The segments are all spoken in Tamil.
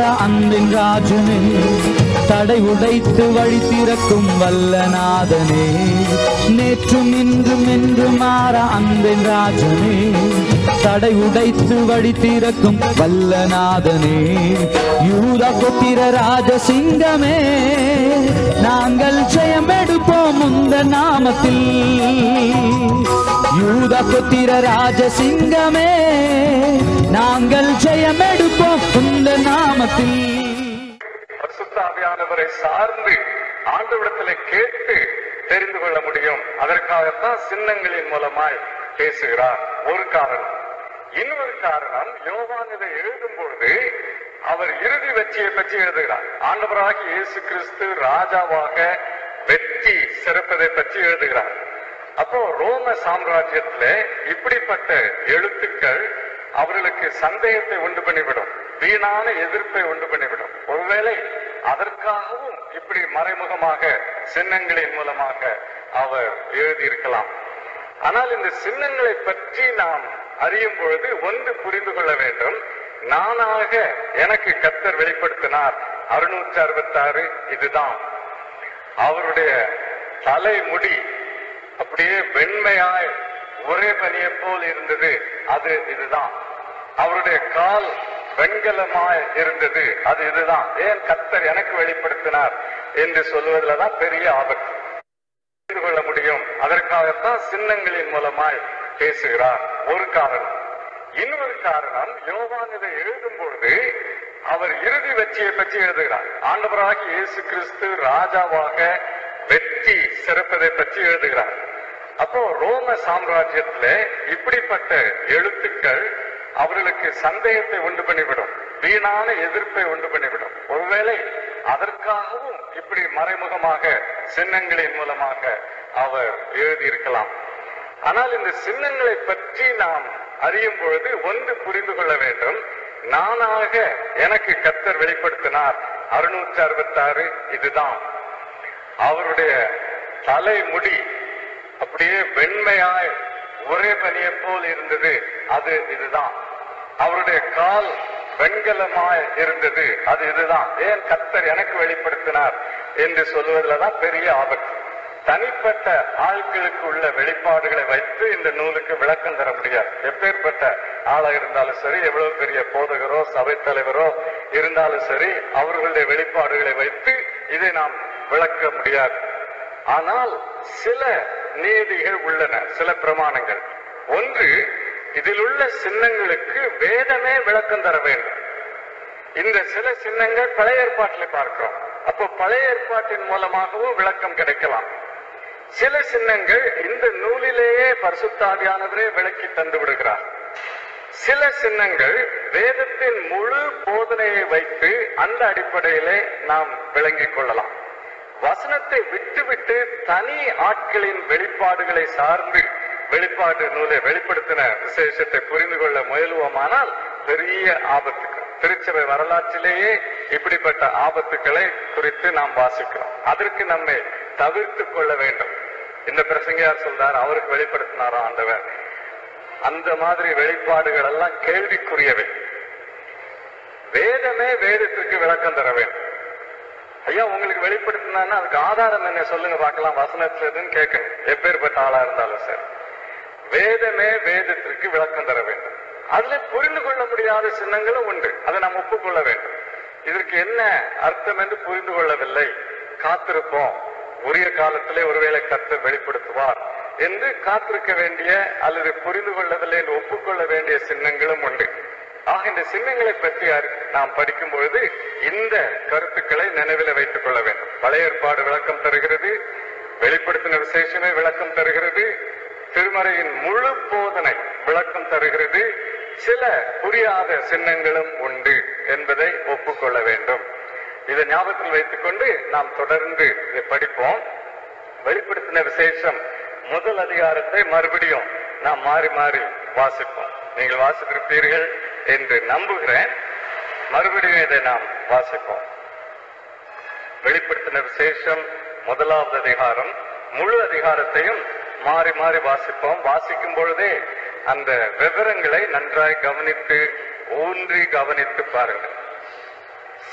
அன்பின் ராஜனே தடை உடைத்து வழி திறக்கும் வல்லநாதனே நேற்றும் இன்றும் என்றும் மாற அன்பின் ராஜனே தடை உடைத்து வழி திறக்கும் வல்லநாதனே யூத புத்திர ராஜசிங்கமே நாங்கள் ஜெயம் எடுப்போம் உந்த நாமத்தில் யூத புத்திர ராஜசிங்கமே நாங்கள் ஜெயம் எடுப்போம் உந்த நாமத்தில் பரிசுத்த ஆவியானவரை சார்ந்து ஆண்டவிடத்திலே கேட்டு தெரிந்து கொள்ள முடியும் அதற்காகத்தான் சின்னங்களின் மூலமாய் பேசுகிறார் ஒரு காரணம் இன்னொரு காரணம் யோவான் இதை எழுதும் பொழுது அவர் இறுதி வெற்றியை பற்றி எழுதுகிறார் ஆண்டவராகி இயேசு கிறிஸ்து ராஜாவாக வெற்றி சிறப்பதை பற்றி எழுதுகிறார் அப்போ ரோம சாம்ராஜ்யத்திலே இப்படிப்பட்ட எழுத்துக்கள் அவர்களுக்கு சந்தேகத்தை உண்டு பண்ணிவிடும் வீணான எதிர்ப்பை உண்டு பண்ணிவிடும் ஒருவேளை அதற்காகவும் இப்படி மறைமுகமாக சின்னங்களின் மூலமாக அவர் எழுதியிருக்கலாம் ஆனால் இந்த சின்னங்களை பற்றி நாம் அறியும் பொழுது ஒன்று புரிந்து கொள்ள வேண்டும் நானாக எனக்கு கத்தர் வெளிப்படுத்தினார் அறுநூற்றி அறுபத்தாறு இதுதான் அவருடைய தலைமுடி அப்படியே வெண்மையாய் ஒரே பனியை போல் இருந்தது அது இதுதான் அவருடைய கால் வெண்கலமாய் இருந்தது அது இதுதான் ஏன் கத்தர் எனக்கு வெளிப்படுத்தினார் என்று சொல்லுவதில் தான் பெரிய ஆபத்து புரிந்து கொள்ள முடியும் அதற்காகத்தான் சின்னங்களின் மூலமாய் பேசுகிறார் ஒரு காரணம் இன்னொரு காரணம் யோவான் இதை எழுதும் பொழுது அவர் இறுதி வெற்றியை பற்றி எழுதுகிறார் ஆண்டவராகி இயேசு கிறிஸ்து ராஜாவாக வெற்றி சிறப்பதை பற்றி எழுதுகிறார் அப்போ ரோம சாம்ராஜ்யத்திலே இப்படிப்பட்ட எழுத்துக்கள் அவர்களுக்கு சந்தேகத்தை உண்டு பண்ணிவிடும் வீணான எதிர்ப்பை உண்டு பண்ணிவிடும் ஒருவேளை அதற்காகவும் இப்படி மறைமுகமாக சின்னங்களின் மூலமாக அவர் எழுதியிருக்கலாம் ஆனால் இந்த சின்னங்களை பற்றி நாம் அறியும் பொழுது ஒன்று புரிந்து கொள்ள வேண்டும் நானாக எனக்கு கத்தர் வெளிப்படுத்தினார் அறுநூற்றி அறுபத்தாறு இதுதான் அவருடைய தலைமுடி அப்படியே வெண்மையாய் ஒரே பனியை போல் இருந்தது அது இதுதான் அவருடைய கால் வெண்கலமாய் இருந்தது அது இதுதான் ஏன் கத்தர் எனக்கு வெளிப்படுத்தினார் என்று சொல்லுவதில் தான் பெரிய ஆபத்து தனிப்பட்ட ஆட்களுக்கு உள்ள வெளிப்பாடுகளை வைத்து இந்த நூலுக்கு விளக்கம் தர முடியாது எப்பேற்பட்ட ஆளா இருந்தாலும் சரி எவ்வளவு பெரிய போதகரோ சபை தலைவரோ இருந்தாலும் சரி அவர்களுடைய வெளிப்பாடுகளை வைத்து இதை நாம் விளக்க முடியாது ஆனால் சில நீதிகள் உள்ளன சில பிரமாணங்கள் ஒன்று இதில் உள்ள சின்னங்களுக்கு வேதமே விளக்கம் தர வேண்டும் இந்த சில சின்னங்கள் பழைய ஏற்பாட்டில் பார்க்கிறோம் அப்போ பழைய ஏற்பாட்டின் மூலமாகவும் விளக்கம் கிடைக்கலாம் சில சின்னங்கள் இந்த நூலிலேயே பரிசுத்தாவியானவரே விளக்கி தந்து விடுகிறார் சில சின்னங்கள் வேதத்தின் முழு போதனையை வைத்து அந்த அடிப்படையிலே நாம் விளங்கிக் கொள்ளலாம் வசனத்தை விட்டுவிட்டு தனி ஆட்களின் வெளிப்பாடுகளை சார்ந்து வெளிப்பாடு நூலை வெளிப்படுத்தின விசேஷத்தை புரிந்து கொள்ள முயலுவோமானால் பெரிய ஆபத்துக்கள் திருச்சபை வரலாற்றிலேயே இப்படிப்பட்ட ஆபத்துக்களை குறித்து நாம் வாசிக்கிறோம் அதற்கு நம்மை தவிர்த்து கொள்ள வேண்டும் இந்த பிரசங்கியார் சொல்றார் அவருக்கு வெளிப்படுத்தினாரா ஆண்டவர் அந்த மாதிரி வெளிப்பாடுகள் எல்லாம் கேள்விக்குரியவை வேதமே வேதத்திற்கு விளக்கம் தர வேண்டும் ஐயா உங்களுக்கு வெளிப்படுத்தினா அதுக்கு ஆதாரம் என்ன சொல்லுங்க பார்க்கலாம் வசனத்துல எதுன்னு கேட்கணும் எப்பேற்பட்ட ஆளா இருந்தாலும் சரி வேதமே வேதத்திற்கு விளக்கம் தர வேண்டும் அதுல புரிந்து கொள்ள முடியாத சின்னங்களும் உண்டு அதை நாம் ஒப்புக்கொள்ள வேண்டும் இதற்கு என்ன அர்த்தம் என்று புரிந்து கொள்ளவில்லை காத்திருப்போம் உரிய காலத்திலே ஒருவேளை கர்த்தர் வெளிப்படுத்துவார் என்று காத்திருக்க வேண்டிய அல்லது புரிந்து கொள்ளவில்லை என்று ஒப்புக்கொள்ள வேண்டிய சின்னங்களும் உண்டு ஆக இந்த சின்னங்களை பற்றி அறி- நாம் படிக்கும் பொழுது இந்த கருத்துக்களை நினைவில் வைத்துக் கொள்ள வேண்டும் பழைய ஏற்பாடு விளக்கம் தருகிறது வெளிப்படுத்தின விசேஷமே விளக்கம் தருகிறது திருமறையின் முழு போதனை விளக்கம் தருகிறது சில புரியாத சின்னங்களும் உண்டு என்பதை ஒப்புக்கொள்ள வேண்டும் இதை ஞாபகத்தில் வைத்துக்கொண்டு நாம் தொடர்ந்து இதை படிப்போம் வெளிப்படுத்தின விசேஷம் முதல் அதிகாரத்தை மறுபடியும் நாம் மாறி மாறி வாசிப்போம் நீங்கள் வாசித்திருப்பீர்கள் என்று நம்புகிறேன் மறுபடியும் இதை நாம் வாசிப்போம் வெளிப்படுத்தின விசேஷம் முதலாவது அதிகாரம் முழு அதிகாரத்தையும் மாறி மாறி வாசிப்போம் வாசிக்கும் பொழுதே அந்த விவரங்களை நன்றாய் கவனித்து ஊன்றி கவனித்து பாருங்கள்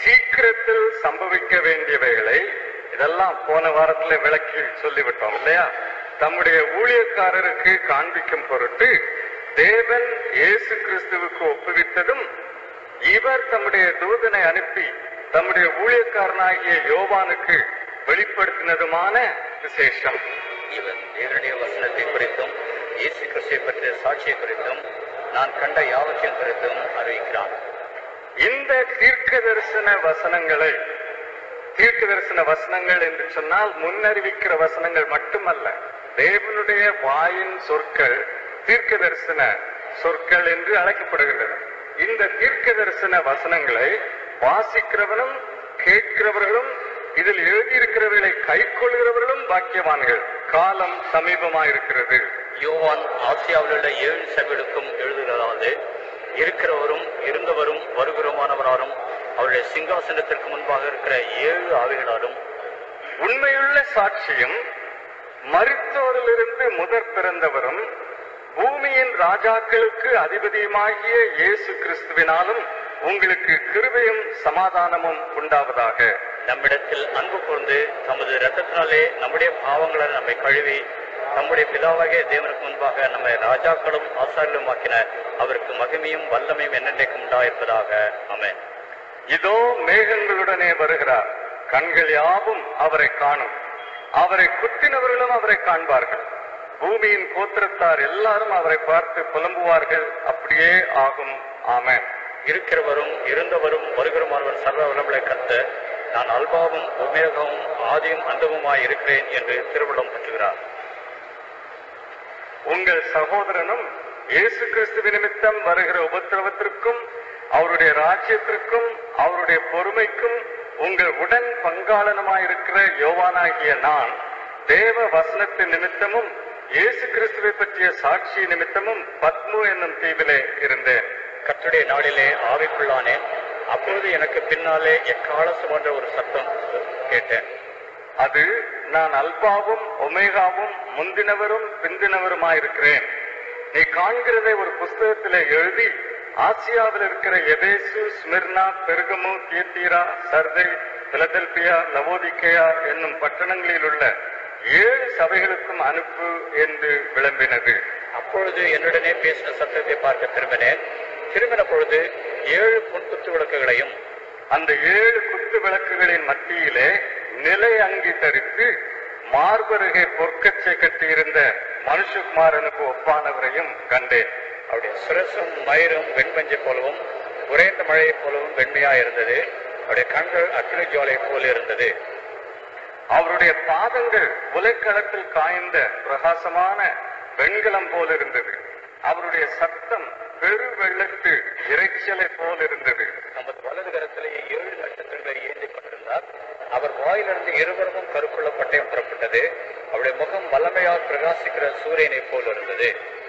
சீக்கிரத்தில் சம்பவிக்க வேண்டியவைகளை இதெல்லாம் போன வாரத்துல விளக்கி சொல்லிவிட்டோம் இல்லையா தம்முடைய ஊழியக்காரருக்கு காண்பிக்கும் பொருட்டு தேவன் இயேசு கிறிஸ்துவுக்கு ஒப்புவித்ததும் இவர் தம்முடைய தூதனை அனுப்பி தம்முடைய ஊழியக்காரனாகிய யோவானுக்கு வெளிப்படுத்தினதுமான விசேஷம் இவன் தேவனுடைய வசனத்தை குறித்தும் இயேசு கிறிஸ்துவை பற்றிய சாட்சியை குறித்தும் நான் கண்ட யாவற்றையும் குறித்தும் அறிவிக்கிறான் இந்த தீர்க்க தரிசன வசனங்களை தீர்க்க தரிசன வசனங்கள் என்று சொன்னால் முன்னறிவிக்கிற வசனங்கள் மட்டுமல்ல தேவனுடைய வாயின் சொற்கள் தீர்க்க தரிசன சொற்கள் என்று அழைக்கப்படுகின்றன இந்த தீர்க்க தரிசன வசனங்களை வாசிக்கிறவனும் கேட்கிறவர்களும் இதில் எழுதியிருக்கிறவர்களை கைக்கொள்கிறவர்களும் பாக்கியவான்கள் காலம் சமீபமாயிருக்கிறது யோவான் ஆசியாவில் உள்ள ஏழு சபைகளுக்கும் எழுதுகிறதாவது இருக்கிறவரும் இருந்தவரும் வருகிறோமானவராலும் அவருடைய சிங்காசனத்திற்கு முன்பாக இருக்கிற ஏழு ஆவிகளாலும் உண்மையுள்ள சாட்சியும் மருத்துவரிலிருந்து முதற் பிறந்தவரும் பூமியின் ராஜாக்களுக்கு அதிபதியுமாகிய இயேசு கிறிஸ்துவினாலும் உங்களுக்கு கிருபையும் சமாதானமும் உண்டாவதாக நம்மிடத்தில் அன்பு கூர்ந்து தமது இரத்தத்தினாலே நம்முடைய பாவங்களை நம்மை கழுவி நம்முடைய பிதாவாகிய தேவனுக்கு முன்பாக நம்மை ராஜாக்களும் ஆசாரிலும் ஆக்கின அவருக்கு மகிமையும் வல்லமையும் என்னென்றைக்கும் உண்டாயிருப்பதாக ஆமென் இதோ மேகங்களுடனே வருகிறார் கண்கள் யாவும் அவரை காணும் அவரை குத்தினவர்களும் அவரை காண்பார்கள் பூமியின் கோத்திரத்தார் எல்லாரும் அவரை பார்த்து புலம்புவார்கள் அப்படியே ஆகும் ஆமென் இருக்கிறவரும் இருந்தவரும் வருகிறமானவர் சர்வ வல்லமுள்ள கத்த நான் அல்பாவும் உமேகவும் ஆதியும் அந்தமுமாய் இருக்கிறேன் என்று திருவிழம் பற்றுகிறார் உங்கள் சகோதரனும் இயேசு கிறிஸ்துவ நிமித்தம் வருகிற உபத்திரவத்திற்கும் அவருடைய ராஜ்யத்திற்கும் அவருடைய பொறுமைக்கும் உங்கள் உடன் பங்காளனுமாயிருக்கிற யோவானாகிய நான் தேவ வசனத்தின் நிமித்தமும் இயேசு கிறிஸ்துவை பற்றிய சாட்சி நிமித்தமும் பத்மு என்னும் தீவிலே இருந்தேன் கர்த்தருடைய நாளிலே ஆவிக்குள்ளானேன் அப்பொழுது எனக்கு பின்னாலே எக்காலசு போன்ற ஒரு சத்தம் கேட்டேன் அது நான் அல்பாவும் ஒமேகாவும் முந்தினவரும் பிந்தினவருமாயிருக்கிறேன் நீ காண்கிறதை ஒரு புஸ்தகத்திலே எழுதி ஆசியாவில் இருக்கிற எபேசு ஸ்மிர்னா பெருகமு தியத்தீரா சர்தை பிலதெல்பியா லவோதிக்கேயா என்னும் பட்டணங்களில் உள்ள ஏழு சபைகளுக்கும் அனுப்பு என்று விளம்பினது அப்பொழுது என்னுடனே பேசின சத்தத்தை பார்க்க திரும்பினேன் திரும்பின பொழுது ஏழு பொன்குத்து விளக்குகளையும் அந்த ஏழு குத்து விளக்குகளின் மத்தியிலே நிலை அங்கி தரித்து மார்பருகே பொற்கச்சை கட்டியிருந்த மனுஷகுமாரனுக்கு ஒப்பானவரையும் கண்டேன் அவருடைய சிரசும் மயிரும் வெண்பஞ்சை போலவும் உறைந்த மழையைப் போலவும் வெண்மையா இருந்தது அவருடைய கண்கள் அக்னி ஜுவாலை போல இருந்தது அவருடைய பாதங்கள் உலைக்களத்தில் காய்ந்த பிரகாசமான வெண்கலம் போல இருந்தது அவருடைய சத்தம் பெரு வெள்ளத்து இறைச்சலை போல் இருந்தது நமது வலது கரத்திலேயே ஏழு நட்சத்திரங்களை ஏந்தி கொண்டிருந்தார் அவர் வாயிலிருந்து இருவரும் கருக்குள்ள பட்டயம் புறப்பட்டது அவருடைய முகம் வல்லமையால் பிரகாசிக்கிற சூரியனைப் போல் இருந்தது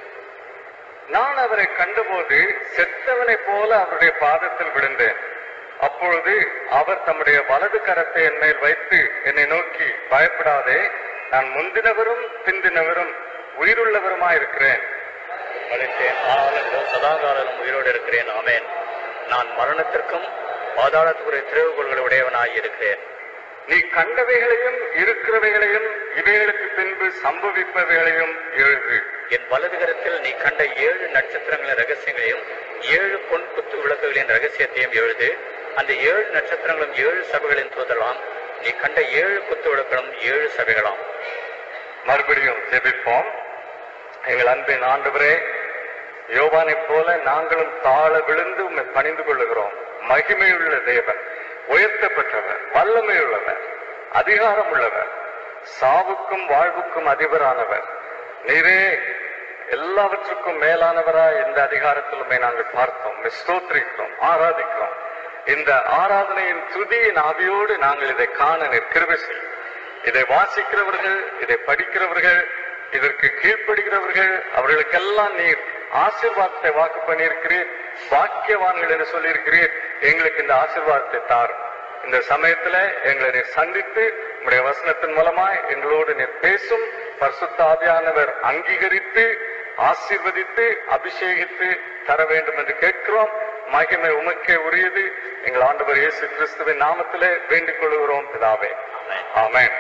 நான் அவரை கண்டபோது செத்தவனைப் போல அவருடைய பாதத்தில் விழுந்தேன் அப்பொழுது அவர் தம்முடைய வலது கரத்தை என் மேல் வைத்து என்னை நோக்கி பயப்படாதே நான் முந்தினவரும் பிந்தினவரும் உயிருள்ளவருமாயிருக்கிறேன் மறித்தேன் ஆனாலும் இதோ சதாகாலம் உயிரோடு இருக்கிறேன் ஆமென் நான் மரணத்திற்கும் பாதாளத்துக்குரிய திறவுகோள்களை உடையவனாய் இருக்கிறேன் நீ கண்டவைகளையும் இருக்கிறவைகளையும் இவைகளுக்கு பின்பு சம்பவிப்பவைகளையும் எழுது என் வலது கரத்தில் நீ கண்ட ஏழு நட்சத்திரங்களின் ரகசியங்களையும் ஏழு பொன் குத்து விளக்குகளின் ரகசியத்தையும் எழுது அந்த ஏழு நட்சத்திரங்களும் ஏழு சபைகளின் தூதலாம் நீ கண்ட ஏழு குத்து விளக்குகளும் ஏழு சபைகளாம் மறுபடியும் ஜெபிப்போம் எங்கள் அன்பின் ஆண்டவரே யோவானைப் போல நாங்களும் தாழ விழுந்து உம்மை பணிந்து கொள்ளுகிறோம் மகிமையுள்ள தேவன் உயர்த்தப்பட்டவர் வல்லமையுள்ளவர் அதிகாரம் உள்ளவர் சாவுக்கும் வாழ்வுக்கும் அதிபரானவர் நீரே எல்லாவற்றுக்கும் மேலானவரா இந்த அதிகாரத்தில் உம்மை நாங்கள் பார்த்தோம் உம்மை ஸ்தோத்திரிக்கிறோம் ஆராதிக்கிறோம் இந்த ஆராதனையின் துதியின் ஆவியோடு நாங்கள் இதை காண நிற்கிருவை செய்யும் இதை வாசிக்கிறவர்கள் இதை படிக்கிறவர்கள் இதற்கு கீழ்ப்படுகிறவர்கள் அவர்களுக்கெல்லாம் நீர் ஆசீர்வாதத்தை வாக்கு பண்ணியிருக்கிறீர் பாக்கியவான்கள் என்று சொல்லியிருக்கிறீர் எங்களுக்கு இந்த ஆசீர்வாதத்தை தாரும் இந்த சமயத்துல எங்களை நீர் சந்தித்து உங்களுடைய வசனத்தின் மூலமா எங்களோடு நீர் பேசும் பரிசுத்த ஆவியானவர் அங்கீகரித்து ஆசீர்வதித்து அபிஷேகித்து தர வேண்டும் என்று கேட்கிறோம் மகிமை உமக்கே உரியது எங்கள் ஆண்டவர் இயேசு கிறிஸ்துவின் நாமத்திலே வேண்டிக் கொள்கிறோம் பிதாவே ஆமென். ஆமென்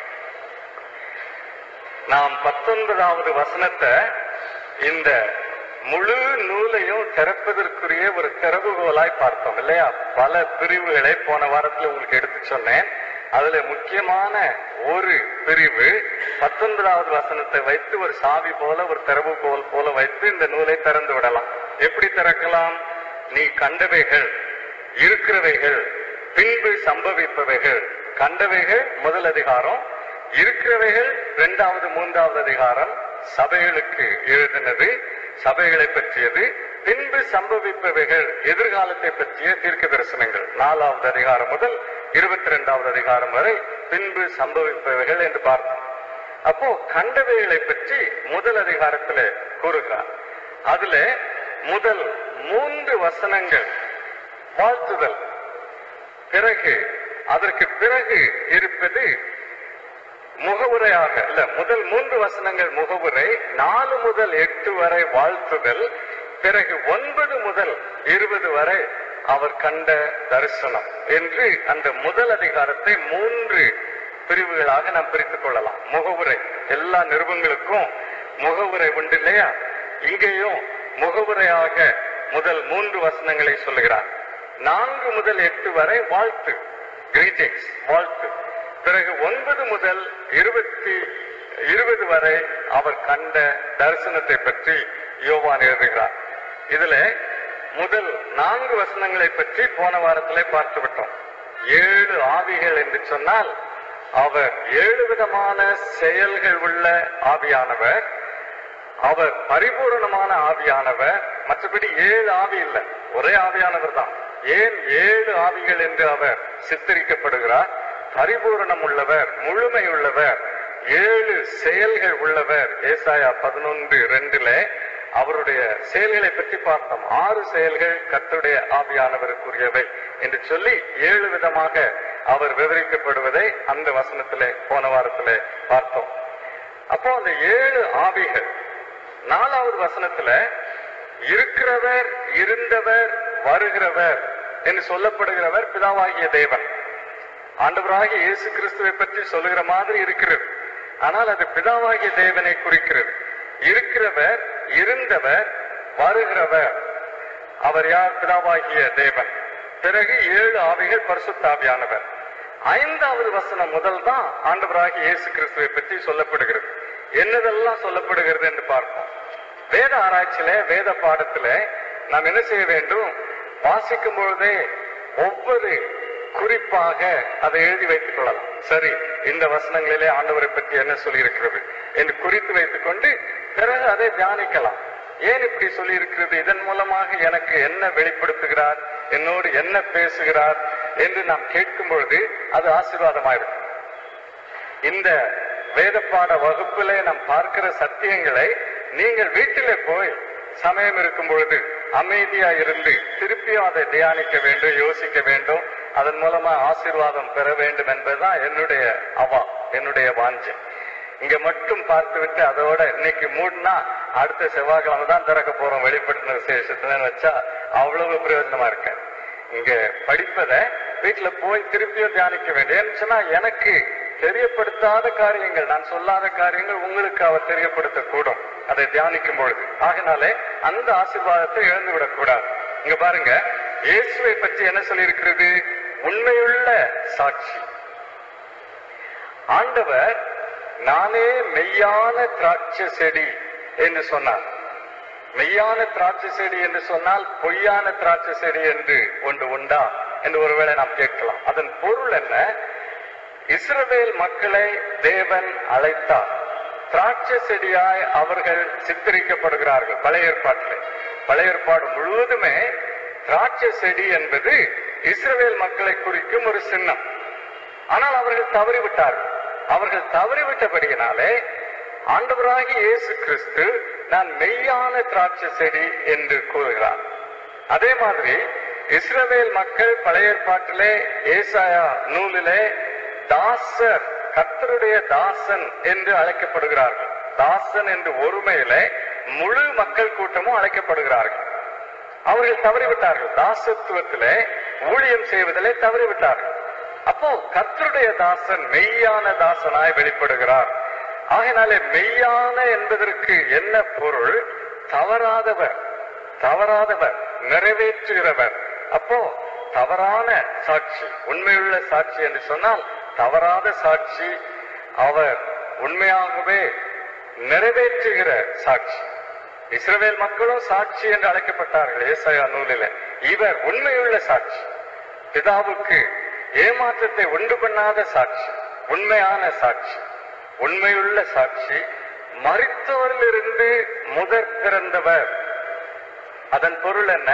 நாம் பத்தொன்பதாவது வசனத்தை இந்த முழு நூலையும் திறப்பதற்குரிய ஒரு திறவுகோலாய் பார்த்தோம் இல்லையா பல பிரிவுகளை போன வாரத்துல உங்களுக்கு எடுத்து சொன்னேன் அதுல முக்கியமான ஒரு பிரிவு பத்தொன்பதாவது வசனத்தை வைத்து ஒரு சாவி போல ஒரு திறவுகோல் போல வைத்து இந்த நூலை திறந்து விடலாம் எப்படி திறக்கலாம் நீ கண்டவைகள் இருக்கிறவைகள் பின்பு சம்பவிப்பவைகள் கண்டவைகள் முதல் அதிகாரம் இருக்கிறவைகள் இரண்டாவது மூன்றாவது அதிகாரம் சபைகளுக்கு எழுதினது சபைகளை பற்றியது பின்பு சம்பவிப்பவைகள் எதிர்காலத்தை பற்றிய தீர்க்க தரிசனங்கள் நாலாவது அதிகாரம் முதல் இருபத்தி ரெண்டாவது அதிகாரம் வரை பின்பு சம்பவிப்பவைகள் என்று பார்த்தோம் அப்போ கண்டவைகளை பற்றி முதல் அதிகாரத்துல கூறுகிறார் அதுல முதல் மூன்று வசனங்கள் வாழ்த்துதல் பிறகு அதற்கு பிறகு இருப்பது முகவுரையாக இல்ல முதல் மூன்று வசனங்கள் முகவுரை நாலு முதல் எட்டு வரை வாழ்த்துதல் பிறகு ஒன்பது முதல் இருபது வரை அவர் கண்ட தரிசனம் என்று அந்த முதல் அதிகாரத்தை மூன்று பிரிவுகளாக நாம் பிரித்துக் கொள்ளலாம் முகவுரை எல்லா நிருபங்களுக்கும் முகவுரை உண்டு இல்லையா இங்கேயும் முகவுரையாக முதல் மூன்று வசனங்களை சொல்லுகிறார் நான்கு முதல் எட்டு வரை வாழ்த்து கிரீட்டிங்ஸ் வாழ்த்து பிறகு ஒன்பது முதல் இருபத்தி இருபது வரை அவர் கண்ட தரிசனத்தை பற்றி யோவான் எழுதுகிறார் இதுல முதல் நான்கு வசனங்களை பற்றி போன வாரத்திலே பார்த்து விட்டோம் ஏழு ஆவிகள் என்று சொன்னால் அவர் ஏழு விதமான செயல்கள் உள்ள ஆவியானவர் அவர் பரிபூரணமான ஆவியானவர் மற்றபடி ஏழு ஆவி இல்லை ஒரே ஆவியானவர் தான் ஏன் ஏழு ஆவிகள் என்று அவர் சித்தரிக்கப்படுகிறார் பரிபூரணம் உள்ளவர் முழுமை உள்ளவர் ஏழு செயல்கள் உள்ளவர் ஏசாயா பதினொன்று ரெண்டுல அவருடைய செயல்களை பற்றி பார்த்தோம் ஆறு செயல்கள் கர்த்தருடைய ஆவியானவருக்குரியவை என்று சொல்லி ஏழு விதமாக அவர் விவரிக்கப்படுவதை அந்த வசனத்திலே போன வாரத்திலே பார்த்தோம் அப்போ அந்த ஏழு ஆவிகள் நாலாவது வசனத்துல இருக்கிறவர் இருந்தவர் வருகிறவர் என்று சொல்லப்படுகிறவர் பிதாவாகிய தேவன் ஆண்டவராகிய இயேசு கிறிஸ்துவை பற்றி சொல்லுகிற மாதிரி இருக்கிறது ஆனால் அது பிதாவாகிய தேவனை குறிக்கிறது இருக்கிறவர் இருந்தவர் வருகிறவர் அவர் யார் பிதாவாகிய தேவன் பிறகு ஏழு ஆவிகள் பரிசுத்தாவியானவர் ஐந்தாவது வசனம் முதல் தான் ஆண்டவராகிய இயேசு கிறிஸ்துவை பற்றி சொல்லப்படுகிறது என்னதெல்லாம் சொல்லப்படுகிறது என்று பார்ப்போம் வேத ஆராய்ச்சியில வேத பாடத்துல நாம் என்ன செய்ய வேண்டும் வாசிக்கும் பொழுதே ஒவ்வொரு குறிப்பாக அதை எழுதி வைத்துக் கொள்ளலாம் சரி இந்த வசனங்களிலே ஆண்டவரை பற்றி என்ன சொல்லியிருக்கிறது என்று குறித்து வைத்துக் கொண்டு பிறகு அதை தியானிக்கலாம் ஏன் இப்படி சொல்லி இருக்கிறது இதன் மூலமாக எனக்கு என்ன வெளிப்படுத்துகிறார் என்னோடு என்ன பேசுகிறார் என்று நாம் கேட்கும் பொழுது அது ஆசீர்வாதமாயிருக்கும் இந்த வேதப்பாட வகுப்பிலே நாம் பார்க்கிற சத்தியங்களை நீங்கள் வீட்டிலே போய் சமயம் இருக்கும் பொழுது அமைதியா இருந்து திருப்பியும் அதை தியானிக்க வேண்டும் யோசிக்க வேண்டும் அதன் மூலமா ஆசீர்வாதம் பெற வேண்டும் என்பதுதான் என்னுடைய அவா என்னுடைய வாஞ்சை இங்க மட்டும் பார்த்து விட்டு அதோட இன்னைக்கு மூடினா அடுத்த செவ்வாய்க்கிழமை தான் திறக்க போறோம் வெளிப்படுத்தின விசேஷத்துலன்னு வச்சா அவ்வளவு பிரயோஜனமா இருக்கு இங்க படிப்பதை வீட்டுல போய் திருப்பியும் தியானிக்க வேண்டும் ஏன்னு சொன்னா எனக்கு தெரியப்படுத்தாத காரியங்கள் நான் சொல்லாத காரியங்கள் உங்களுக்கு அவர் தெரியப்படுத்தக்கூடும் அதை தியானிக்கும் பொழுது ஆகினாலே அந்த ஆசீர்வாதத்தை இழந்து விடக்கூடாது இங்க பாருங்க இயேசுவை பற்றி என்ன சொல்லியிருக்கிறது உண்மையுள்ள சாட்சி ஆண்டவர் நானே மெய்யான திராட்சை செடி என்று சொன்னார் மெய்யான திராட்சை செடி என்று சொன்னால் பொய்யான திராட்சை செடி என்று ஒன்று உண்டா என்று ஒருவேளை நாம் கேட்கலாம் அதன் பொருள் என்ன இஸ்ரவேல் மக்களை தேவன் அழைத்தார் திராட்சை செடியாய் அவர்கள் சித்தரிக்கப்படுகிறார்கள் பழைய ஏற்பாட்டில் பழைய ஏற்பாடு முழுவதுமே திராட்சை செடி என்பது இஸ்ரவேல் மக்களை குறிக்கும் ஒரு சின்னம் ஆனால் அவர்கள் தவறிவிட்டார்கள் அவர்கள் தவறிவிட்டபடியினாலே ஆண்டவராகி இயேசு கிறிஸ்து நான் மெய்யான திராட்சை செடி என்று கூறுகிறார் அதே மாதிரி இஸ்ரவேல் மக்கள் பழைய ஏற்பாட்டிலே ஏசாயா நூலிலே தாசர் கர்த்தருடைய தாசன் என்று அழைக்கப்படுகிறார்கள் தாசன் என்று ஒருமையிலே முழு மக்கள் கூட்டமும் அழைக்கப்படுகிறார்கள் அவர்கள் தவறிவிட்டார்கள் தாசத்துவத்திலே ஊழியம் செய்வதிலே தவறிவிட்டார்கள் அப்போ கர்த்தருடைய தாசன் மெய்யான தாசனாய் வெளிப்படுகிறார் ஆகையினாலே மெய்யான என்பதற்கு என்ன பொருள் தவறாதவர் தவறாதவர் நிறைவேற்றுகிறவர் அப்போ தவறான சாட்சி உண்மையுள்ள சாட்சி என்று சொன்னால் தவறாத சாட்சி அவர் உண்மையாகவே நிறைவேற்றுகிற சாட்சி இஸ்ரவேல் மக்களும் சாட்சி என்று அழைக்கப்பட்டார்கள் ஏசாயா நூலில இவர் உண்மையுள்ள சாட்சி பிதாவுக்கு ஏமாற்றத்தை உண்டு பண்ணாத சாட்சி உண்மையான சாட்சி உண்மையுள்ள சாட்சி மறித்தோரிலிருந்து முதற் பிறந்தவர் அதன் பொருள் என்ன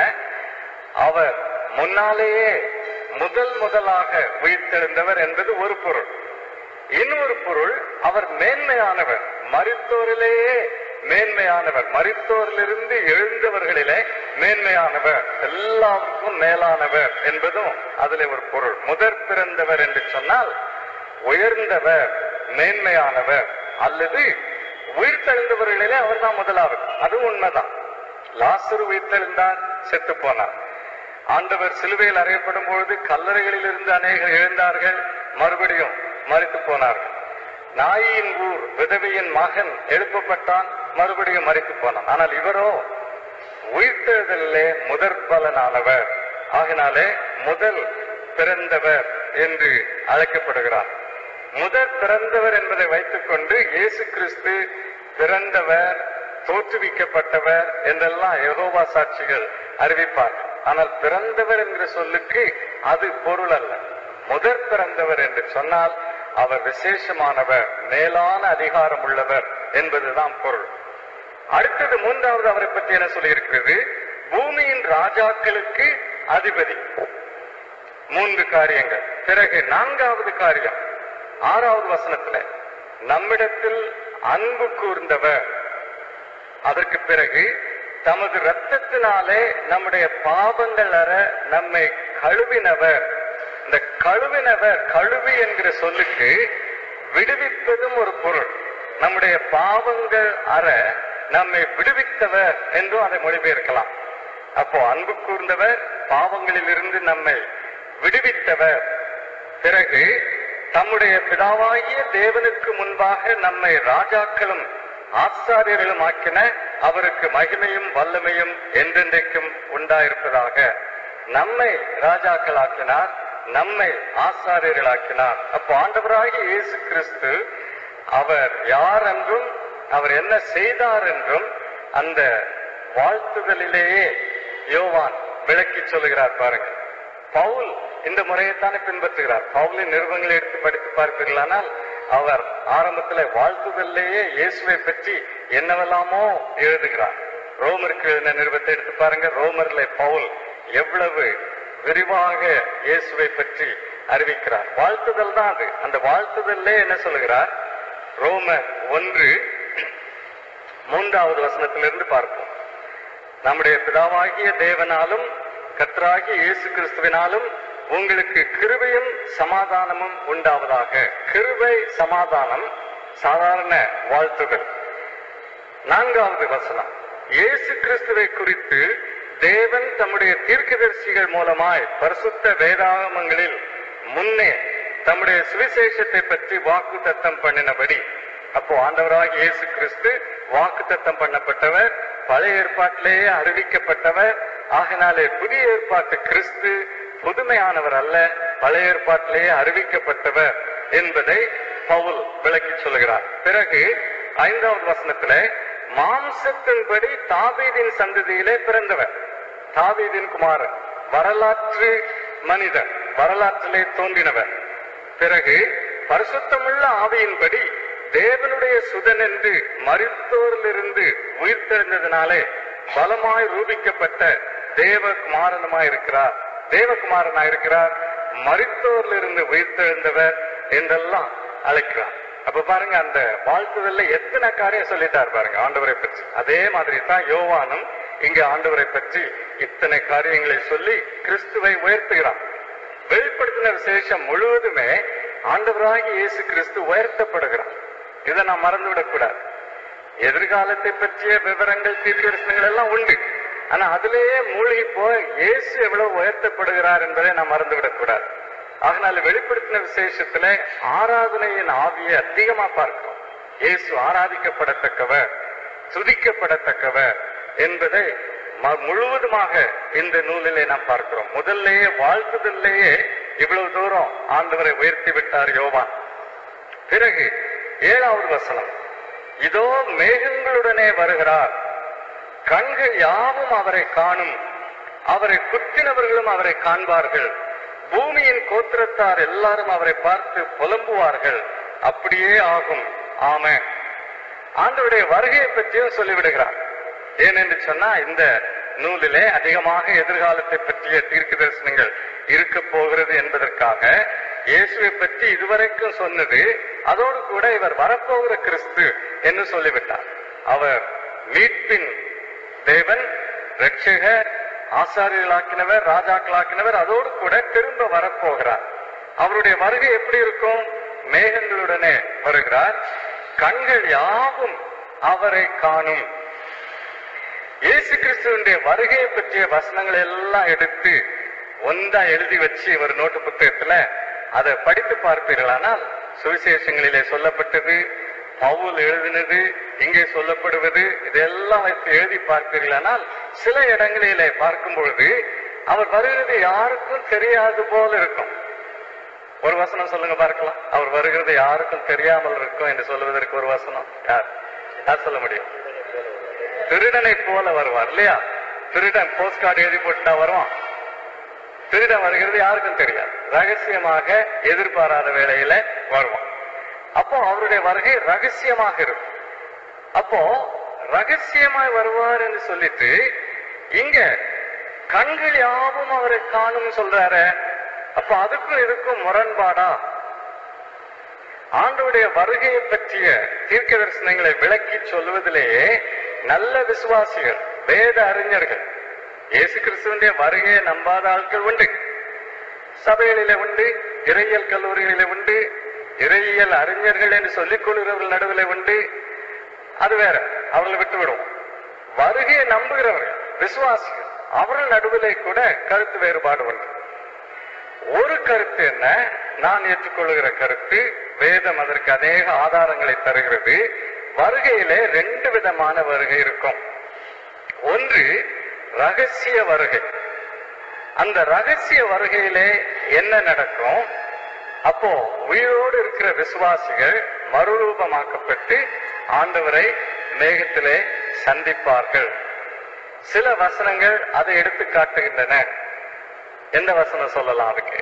அவர் முன்னாலேயே முதல் முதலாக உயிர்த்தெழுந்தவர் என்பது ஒரு பொருள் இன்னொரு பொருள் அவர் மேன்மையானவர் மரித்தோரிலேயே மேன்மையானவர் மரித்தோரிலிருந்து எழுந்தவர்களிலே மேன்மையானவர் எல்லாருக்கும் மேலானவர் என்பதும் அதுல ஒரு பொருள் முதற் பிறந்தவர் என்று சொன்னால் உயர்ந்தவர் மேன்மையானவர் அல்லது உயிர்த்தெழுந்தவர்களிலே அவர்தான் முதலாவது அது உண்மைதான் லாசரு உயிர்த்தெழுந்தார் செத்து போனார் ஆண்டவர் சிலுவையில் அறையப்படும் பொழுது கல்லறைகளில் இருந்து அநேகர் எழுந்தார்கள் மறுபடியும் மறித்து போனார்கள் நாயின் ஊர் விதவையின் மகன் எழுப்பப்பட்டான் மறுபடியும் மறித்து போனான் ஆனால் இவரோ உயிர்த்தெழுதலிலே முதற் பலனானவர் ஆகினாலே முதல் பிறந்தவர் என்று அழைக்கப்படுகிறார் முதற் பிறந்தவர் என்பதை வைத்துக்கொண்டு இயேசு கிறிஸ்து பிறந்தவர் தோற்றுவிக்கப்பட்டவர் என்றெல்லாம் யெகோவா சாட்சிகள் அறிவிப்பார்கள் ஆனால் பிறந்தவர் என்கிற சொல்லுக்கு அது பொருள் அல்ல முதற் பிறந்தவர் என்று சொன்னால் அவர் விசேஷமானவர் மேலான அதிகாரம் உள்ளவர் என்பதுதான் பொருள் அடுத்தது மூன்றாவது அவரை பற்றி என்ன சொல்லியிருக்கிறது பூமியின் ராஜாக்களுக்கு அதிபதி மூன்று காரியங்கள் பிறகு நான்காவது காரியம் ஆறாவது வசனத்துல நம்மிடத்தில் அன்பு கூர்ந்தவர் அதற்கு பிறகு தமது இரத்தத்தினாலே நம்முடைய பாவங்கள் அற நம்மை கழுவினவர் இந்த கழுவினவர் கழுவி என்கிற சொல்லுக்கு விடுவிப்பதும் ஒரு பொருள் நம்முடைய பாவங்கள் அற நம்மை விடுவித்தவர் என்றும் அதை மொழிபெயர்க்கலாம் அப்போ அன்பு கூர்ந்தவர் பாவங்களில் இருந்து நம்மை விடுவித்தவர் பிறகு தம்முடைய பிதாவாகிய தேவனுக்கு முன்பாக நம்மை ராஜாக்களும் ஆசாரியர்களும் ஆக்கின அவருக்கு மகிமையும் வல்லமையும் என்றென்றைக்கும் உண்டாயிருப்பதாக நம்மை ராஜாக்களாக்கினார் நம்மை ஆசாரியர்களாக்கினார் அப்போ ஆண்டவராகிய இயேசு கிறிஸ்து அவர் யார் என்றும் அவர் என்ன செய்தார் என்றும் அந்த வாழ்த்துதலிலேயே யோவான் விளக்கி சொல்லுகிறார் பாருங்க பவுல் இந்த முறையைத்தானே பின்பற்றுகிறார் பவுலின் நிறுவனங்களை எடுத்து படித்து பார்ப்பீர்களானால் அவர் ஆரம்பத்துல வாழ்த்துதல்லையே இயேசுவை பற்றி என்னவெல்லாமோ எழுதுகிறார் ரோமருக்கு எழுதின நிறுவத்தை எடுத்து பாருங்க ரோமர்ல பவுல் எவ்வளவு விரிவாக இயேசுவை பற்றி அறிவிக்கிறார் வாழ்த்துதல் தான் அது அந்த வாழ்த்துதல்லே என்ன சொல்லுகிறார் ரோமர் ஒன்று மூன்றாவது வசனத்திலிருந்து பார்ப்போம் நம்முடைய பிதாவாகிய தேவனாலும் கர்த்தராகிய இயேசு கிறிஸ்துவினாலும் உங்களுக்கு கிருபையும் சமாதானமும் உண்டாவதாக கிருபை சமாதானம் சாதாரண வாழ்த்துதல் நான்காவது வசனம் இயேசு கிறிஸ்துவை குறித்து தேவன் தம்முடைய தீர்க்கதரிசிகள் மூலமாய் பரிசுத்த வேதாகமங்களில் முன்னே தம்முடைய சுவிசேஷத்தை பற்றி வாக்கு தத்தம் பண்ணினபடி அப்போ ஆண்டவராக இயேசு கிறிஸ்து வாக்கு தத்தம் பண்ணப்பட்டவர் பழைய ஏற்பாட்டிலேயே அறிவிக்கப்பட்டவர் ஆகினாலே புதிய ஏற்பாட்டு கிறிஸ்து புதுமையானவர் அல்ல பழைய ஏற்பாட்டிலேயே அறிவிக்கப்பட்டவர் என்பதை பவுல் விளக்கி சொல்கிறார் பிறகு ஐந்தாவது வசனத்திலே மாம்சத்தின்படி தாவீதின் சந்ததியிலே பிறந்தவர் தாவீதின் குமாரன் வரலாற்று மனிதர் வரலாற்றிலே தோன்றினவர் பிறகு பரிசுத்தமுள்ள ஆவியின்படி தேவனுடைய சுதன் என்று மரித்தோரிலிருந்து உயிர்த்தெழுந்ததினாலே பலமாய் ரூபிக்கப்பட்ட தேவகுமாரனுமாய் இருக்கிறார் தேவகுமாரனாய் இருக்கிறார் மரித்தோரிலிருந்து உயிர்த்தெழுந்தவர் என்றெல்லாம் அழைக்கிறார் அப்ப பாருங்க அந்த வாழ்த்துதல்ல எத்தனை காரியம் சொல்லிட்டார் பாருங்க ஆண்டவரை பற்றி அதே மாதிரி தான் யோவானும் இங்க ஆண்டவரை பற்றி இத்தனை காரியங்களை சொல்லி கிறிஸ்துவை உயர்த்துகிறார் வெளிப்படுத்தின விசேஷம் முழுவதுமே ஆண்டவராகி இயேசு கிறிஸ்து உயர்த்தப்படுகிறார் இதை நான் மறந்துவிடக் கூடாது எதிர்காலத்தை பற்றிய விவரங்கள் தீர்க்கதரிசனங்கள் எல்லாம் உண்டு ஆனா அதிலேயே மூழ்கி போய் இயேசு எவ்வளவு உயர்த்தப்படுகிறார் என்பதை நாம் மறந்துவிடக் கூடாது அதனால வெளிப்படுத்தின விசேஷத்துல ஆராதனையின் ஆவியை அதிகமா பார்க்கிறோம் இயேசு ஆராதிக்கப்படத்தக்கவர் துதிக்கப்படத்தக்கவர் என்பதை ம- முழுவதுமாக இந்த நூலிலே நாம் பார்க்கிறோம் முதல்லேயே வாழ்த்துதல்லேயே இவ்வளவு தூரம் ஆண்டவரை உயர்த்தி விட்டார் யோவான் பிறகு ஏழாவது வசனம் இதோ மேகங்களுடனே வருகிறார் கண்கள் யாவும் அவரை காணும் அவரை குத்தினவர்களும் அவரை காண்பார்கள் பூமியின் கோத்திரத்தார் எல்லாரும் அவரை பார்த்து புலம்புவார்கள் அப்படியே ஆகும் ஆமென் ஆண்டவருடைய வருகையை பற்றியும் சொல்லிவிடுகிறார் ஏனென்று சொன்னா இந்த நூலிலே அதிகமாக எதிர்காலத்தை பற்றிய தீர்க்க தரிசனங்கள் இருக்க போகிறது என்பதற்காக இயேசுவை பற்றி இதுவரைக்கும் சொன்னது அதோடு கூட இவர் வரப்போகிற கிறிஸ்து என்று சொல்லிவிட்டார் அவர் மீட்பின் தேவன் ரட்சகர் ஆசாரியர்களாக்கினவர் ராஜாக்களாக்கினவர் அதோடு கூட திரும்ப வரப்போகிறார் அவருடைய வருகை எப்படி இருக்கும் மேகங்களுடனே வருகிறார் கண்கள் யாவும் அவரை காணும் இயேசு கிறிஸ்துவனுடைய வருகையை பற்றிய வசனங்களை எல்லாம் எடுத்து ஒன்றா எழுதி வச்சு ஒரு நோட்டு புத்தகத்துல அதை படித்து பார்ப்பீர்களானால் சுவிசேஷங்களிலே சொல்லப்பட்டது பவுல் எழுதினது இங்கே சொல்லப்படுவது இதெல்லாம் வைத்து எழுதி பார்ப்பீர்களானால் சில இடங்களிலே பார்க்கும் பொழுது அவர் வருகிறது யாருக்கும் தெரியாது போல இருக்கும் ஒரு வசனம் சொல்லுங்க பார்க்கலாம் அவர் வருகிறது யாருக்கும் தெரியாமல் இருக்கும் என்று சொல்லுவதற்கு ஒரு வசனம் யார் யார் சொல்ல முடியும் திருடனை போல வருவார் இல்லையா திருடன் போஸ்ட் கார்டு எழுதி போட்டா வருவான் திருடன் வருகிறது யாருக்கும் தெரியாது ரகசியமாக எதிர்பாராத வேளையில வருவான் அப்போ அவருடைய வருகை ரகசியமாக இருக்கும் அப்போ ரகசியமாய் வருவார் என்று சொல்லிட்டு இங்க கண்கள் யாவும் அவரை காணும் சொல்றாரு அப்ப அதுக்கும் இதுக்கும் முரண்பாடா ஆண்டவருடைய வருகையை பற்றிய தீர்க்க தரிசனங்களை விளக்கி சொல்வதிலேயே நல்ல விசுவாசிகள் வேத அறிஞர்கள் இயேசு கிறிஸ்துவனுடைய வருகையை நம்பாத ஆட்கள் உண்டு சபைகளிலே உண்டு இறையியல் கல்லூரிகளிலே உண்டு இறையியல் அறிஞர்கள் என்று சொல்லிக் கொள்கிறவர்கள் நடுவில் உண்டு அது வேற அவர்களை விட்டு விடுவோம் வருகையை நம்புகிறவர்கள் விசுவாசிகள் அவர்கள் நடுவிலே கூட கருத்து வேறுபாடு உண்டு ஒரு கருத்து என்ன நான் ஏற்றுக்கொள்கிற கருத்து வேதம் அதற்கு அநேக ஆதாரங்களை தருகிறது வருகையிலே ரெண்டு விதமான வருகை இருக்கும் ஒன்று ரகசிய வருகை அந்த ரகசிய வருகையிலே என்ன நடக்கும் அப்போ உயிரோடு இருக்கிற விசுவாசிகள் மறுரூபமாக்கப்பட்டு ஆண்டவரை மேகத்திலே சந்திப்பார்கள் சில வசனங்கள் அதை எடுத்து காட்டுகின்றன எந்த வசனம் சொல்லலாம் அதுக்கு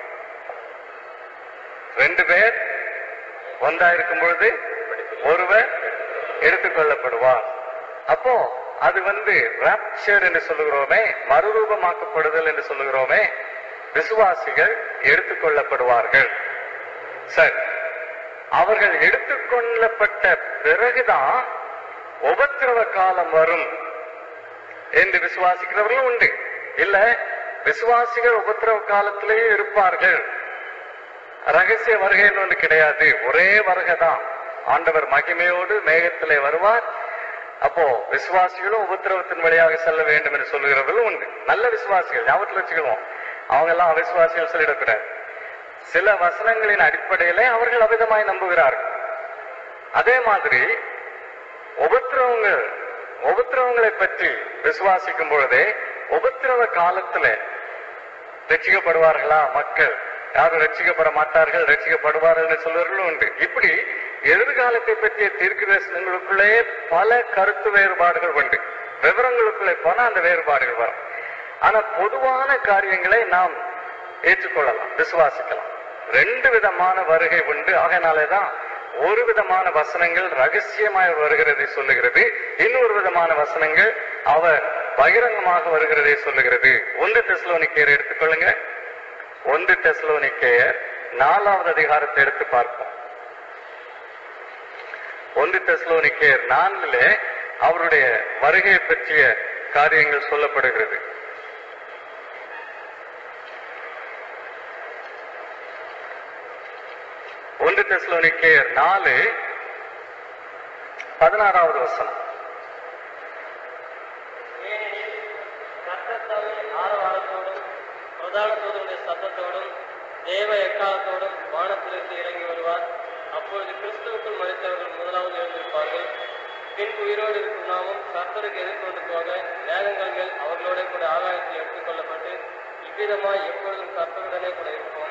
ரெண்டு பேர் ஒன்றா இருக்கும் பொழுது ஒருவர் எடுத்துக்கொள்ளப்படுவார் அப்போ அது வந்து ராப்சர் என்று சொல்லுகிறோமே மறுரூபமாக்கப்படுதல் என்று சொல்லுகிறோமே விசுவாசிகள் எடுத்துக்கொள்ளப்படுவார்கள் சரி அவர்கள் எடுத்துக்கொள்ளப்பட்ட பிறகுதான் உபத்திரவ காலம் வரும் என்று விசுவாசிக்கிறவர்களும் உண்டு இல்ல விசுவாசிகள் உபத்திரவ காலத்திலேயே இருப்பார்கள் ரகசிய வருகைன்னு ஒன்று கிடையாது ஒரே வருகை தான் ஆண்டவர் மகிமையோடு மேகத்திலே வருவார் அப்போ விசுவாசிகளும் உபத்திரவத்தின் வழியாக செல்ல வேண்டும் என்று சொல்லுகிறவர்களும் உண்டு நல்ல விசுவாசிகள் ஞாபகத்தில் வச்சுக்கிடுவோம் அவங்க எல்லாம் அவிசுவாசிகள் சொல்லிடக்கூடாது சில வசனங்களின் அடிப்படையிலே அவர்கள் அவிதமாய் நம்புகிறார்கள் அதே மாதிரி உபத்திரவங்கள் உபத்திரவங்களை பற்றி விசுவாசிக்கும் பொழுதே உபத்திரவ காலத்துல ரட்சிக்கப்படுவார்களா மக்கள் யாரும் ரட்சிக்கப்பட மாட்டார்கள் ரட்சிக்கப்படுவார்கள் சொல்வர்களும் உண்டு இப்படி எதிர்காலத்தை பற்றிய தீர்க்க தரிசனங்களுக்குள்ளே பல கருத்து வேறுபாடுகள் உண்டு விவரங்களுக்குள்ளே போனா அந்த வேறுபாடுகள் வரும் ஆனா பொதுவான காரியங்களை நாம் ஏற்றுக்கொள்ளலாம் விசுவாசிக்கலாம் ரெண்டு விதமான வருகை உண்டு ஆகையினாலேதான் ஒரு விதமான வசனங்கள் ரகசியமாய் வருகிறதை சொல்லுகிறது இன்னொரு விதமான வசனங்கள் அவர் பகிரங்கமாக வருகிறதை சொல்லுகிறது ஒன்று தெஸ்லோனிக்கையர் எடுத்துக்கொள்ளுங்க ஒன்று தெஸ்லோனிக்கையர் நாலாவது அதிகாரத்தை எடுத்து பார்ப்போம் ஒன்று தெஸ்லோனிக்கையர் நான்கிலே அவருடைய வருகையை பற்றிய காரியங்கள் சொல்லப்படுகிறது ஒன்று தெஸ்லோனிக்கேயர் நாலு பதினாறாவது வசனம் பிரதான தூதனுடைய சத்தத்தோடும் தேவ எக்காலத்தோடும் வானத்திலிருந்து இறங்கி வருவார் அப்பொழுது கிறிஸ்துவுக்குள் மறித்தவர்கள் முதலாவது எழுந்திருப்பார்கள் பின் உயிரோடு இருக்கும் நாமும் கர்த்தருக்கு எதிர்கொண்டு போக மேகங்கள் மேல் அவர்களோட கூட ஆகாயத்தில் எடுத்துக் கொள்ளப்பட்டு இவ்விதமாய் எப்பொழுதும் கர்த்தருடனே கூட இருப்போம்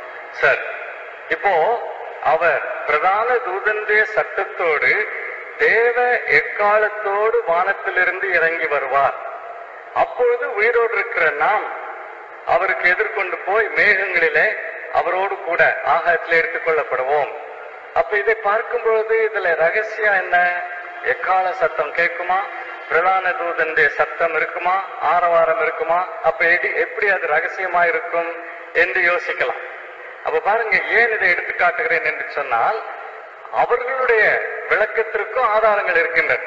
சரி இப்போ அவர் பிரதான தூதனுடைய சத்தத்தோடு தேவ எக்காலத்தோடு வானத்திலிருந்து இறங்கி வருவார் அப்பொழுது உயிரோடு இருக்கிற நாம் அவருக்கு எதிர்கொண்டு போய் மேகங்களிலே அவரோடு கூட ஆகாயத்தில் எடுத்துக்கொள்ளப்படுவோம் அப்ப இதை பார்க்கும் பொழுது இதுல ரகசியம் என்ன எக்கால சத்தம் கேட்குமா பிரதான தூதனுடைய சத்தம் இருக்குமா ஆரவாரம் இருக்குமா அப்ப எடி- எப்படி அது ரகசியமா இருக்கும் என்று யோசிக்கலாம் அப்ப பாருங்க ஏன் இதை எடுத்து காட்டுகிறேன் என்று சொன்னால் அவர்களுடைய விளக்கத்திற்கும் ஆதாரங்கள் இருக்கின்றன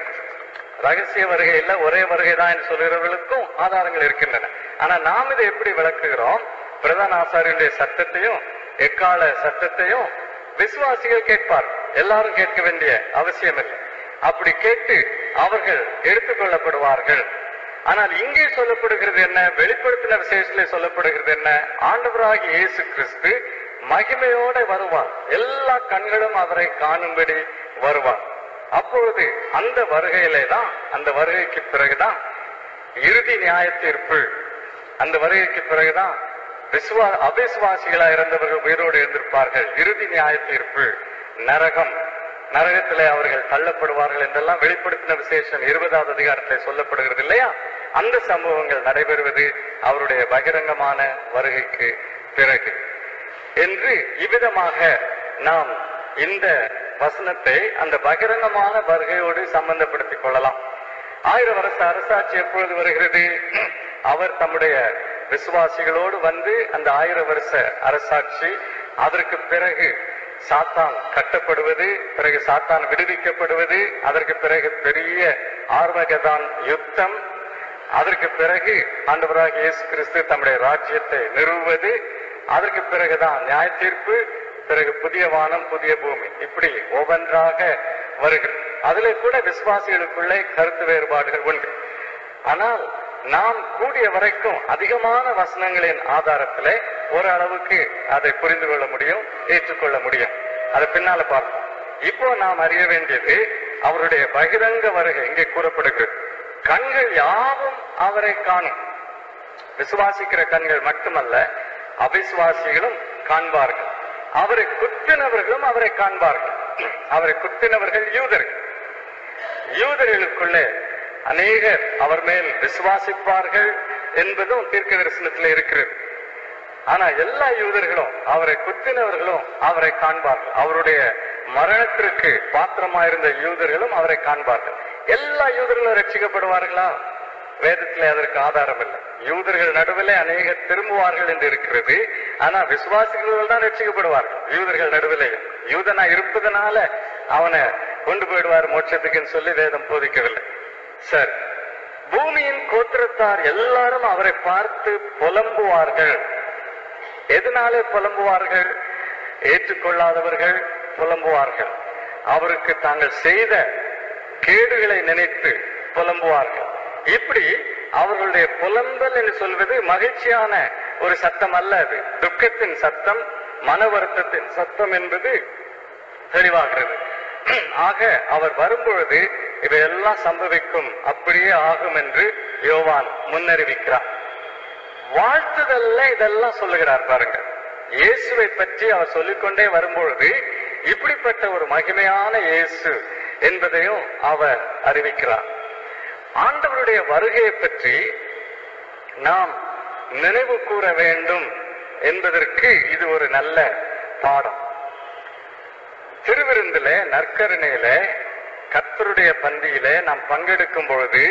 ரகசிய வருகையில் ஒரே வருகை தான் என்று சொல்கிறவர்களுக்கும் ஆதாரங்கள் இருக்கின்றன ஆனா நாம் இதை எப்படி விளக்குகிறோம் பிரதான ஆசாரியனுடைய சத்தத்தையும் எக்கால சத்தத்தையும் விசுவாசிகள் கேட்பார் எல்லாரும் கேட்க வேண்டிய அவசியம் இல்லை அப்படி கேட்டு அவர்கள் எடுத்துக்கொள்ளப்படுவார்கள் ஆனால் இங்கே சொல்லப்படுகிறது என்ன வெளிப்படுத்தின விசேஷத்திலே சொல்லப்படுகிறது என்ன ஆண்டவராகிய இயேசு கிறிஸ்து மகிமையோட வருவார் எல்லா கண்களும் அவரை காணும்படி வருவார் அப்பொழுது அந்த வருகையிலே தான் அந்த வருகைக்கு பிறகுதான் இறுதி நியாய தீர்ப்பு அந்த வருகைக்கு பிறகுதான் விசுவா அவிசுவாசிகளா இருந்தவர்கள் உயிரோடு இருந்திருப்பார்கள் இறுதி நியாய தீர்ப்பு நரகம் நரகத்திலே அவர்கள் தள்ளப்படுவார்கள் என்றெல்லாம் வெளிப்படுத்தின விசேஷம் இருபதாவது அதிகாரத்தில் சொல்லப்படுகிறது இல்லையா அந்த சம்பவங்கள் நடைபெறுவது அவருடைய பகிரங்கமான வருகைக்கு பிறகு என்று இவ்விதமாக நாம் இந்த வசனத்தை அந்த பகிரங்கமான வருகையோடு சம்பந்தப்படுத்திக் கொள்ளலாம் ஆயிரம் வருஷ அரசாட்சி எப்பொழுது வருகிறது அவர் தம்முடைய விசுவாசிகளோடு வந்து அந்த ஆயிரம் வருஷ அரசாட்சி அதற்கு பிறகு சாத்தான் கட்டப்படுவது பிறகு சாத்தான் விடுவிக்கப்படுவது அதற்கு பிறகு பெரிய ஆர்வகதான் யுத்தம் அதற்கு பிறகு ஆண்டவராக இயேசு கிறிஸ்து தம்முடைய ராஜ்யத்தை நிறுவுவது அதற்கு பிறகுதான் நியாய தீர்ப்பு பிறகு புதிய வானம் புதிய பூமி இப்படி ஒவ்வொன்றாக வருகிறது அதிலே கூட விசுவாசிகளுக்குள்ளே கருத்து வேறுபாடுகள் உண்டு ஆனால் நாம் கூடிய வரைக்கும் அதிகமான வசனங்களின் ஆதாரத்திலே ஓரளவுக்கு அதை புரிந்து கொள்ள முடியும் ஏற்றுக்கொள்ள முடியும் அதை பின்னால பார்ப்போம் இப்போ நாம் அறிய வேண்டியது அவருடைய பகிரங்க வருகை இங்கே கூறப்படுகிறது கண்கள் யாவும் அவரை காணும் விசுவாசிக்கிற கண்கள் மட்டுமல்ல அவிசுவாசிகளும் காண்பார்கள் அவரை குத்தினவர்களும் அவரை காண்பார்கள் அவரை குத்தினவர்கள் யூதர்கள் யூதர்களுக்குள்ளே அநேகர் அவர் மேல் விசுவாசிப்பார்கள் என்பதும் தீர்க்க தரிசனத்தில் இருக்கிறது ஆனா எல்லா யூதர்களும் அவரை குத்தினவர்களும் அவரை காண்பார்கள் அவருடைய மரணத்திற்கு பாத்திரமாயிருந்த யூதர்களும் அவரை காண்பார்கள் எல்லா யூதர்களும் ரட்சிக்கப்படுவார்களா வேதத்திலே அதற்கு ஆதாரம் இல்லை யூதர்கள் நடுவிலே அநேகர் திரும்புவார்கள் என்று இருக்கிறது ஆனா விசுவாசிகள் தான் ரட்சிக்கப்படுவார்கள் யூதர்கள் நடுவிலே யூதனா இருப்பதனால அவனை கொண்டு போயிடுவார் மோட்சத்துக்குன்னு சொல்லி வேதம் போதிக்கவில்லை சரி பூமியின் கோத்திரத்தார் எல்லாரும் அவரை பார்த்து புலம்புவார்கள் எதனாலே புலம்புவார்கள் ஏற்றுக்கொள்ளாதவர்கள் புலம்புவார்கள் அவருக்கு தாங்கள் செய்த கேடுகளை நினைத்து புலம்புவார்கள் இப்படி அவர்களுடைய புலம்பல் என்று சொல்வது மகிழ்ச்சியான ஒரு சத்தம் அல்ல அது துக்கத்தின் சத்தம் மன வருத்தத்தின் சத்தம் என்பது தெளிவாகிறது ஆக அவர் வரும்பொழுது இவையெல்லாம் சம்பவிக்கும் அப்படியே ஆகும் என்று யோவான் முன்னறிவிக்கிறார் வாழ்த்துதல்ல இதெல்லாம் சொல்லுகிறார் பாருங்க இயேசுவை பற்றி அவர் சொல்லிக்கொண்டே வரும்பொழுது இப்படிப்பட்ட ஒரு மகிமையான இயேசு என்பதையும் அவர் அறிவிக்கிறார் ஆண்டவருடைய வருகையை பற்றி நாம் நினைவு கூற வேண்டும் என்பதற்கு இது ஒரு நல்ல பாடம் திருவிருந்தில நற்கருணையில கர்த்தருடைய பந்தியில நாம் பங்கெடுக்கும் பொழுது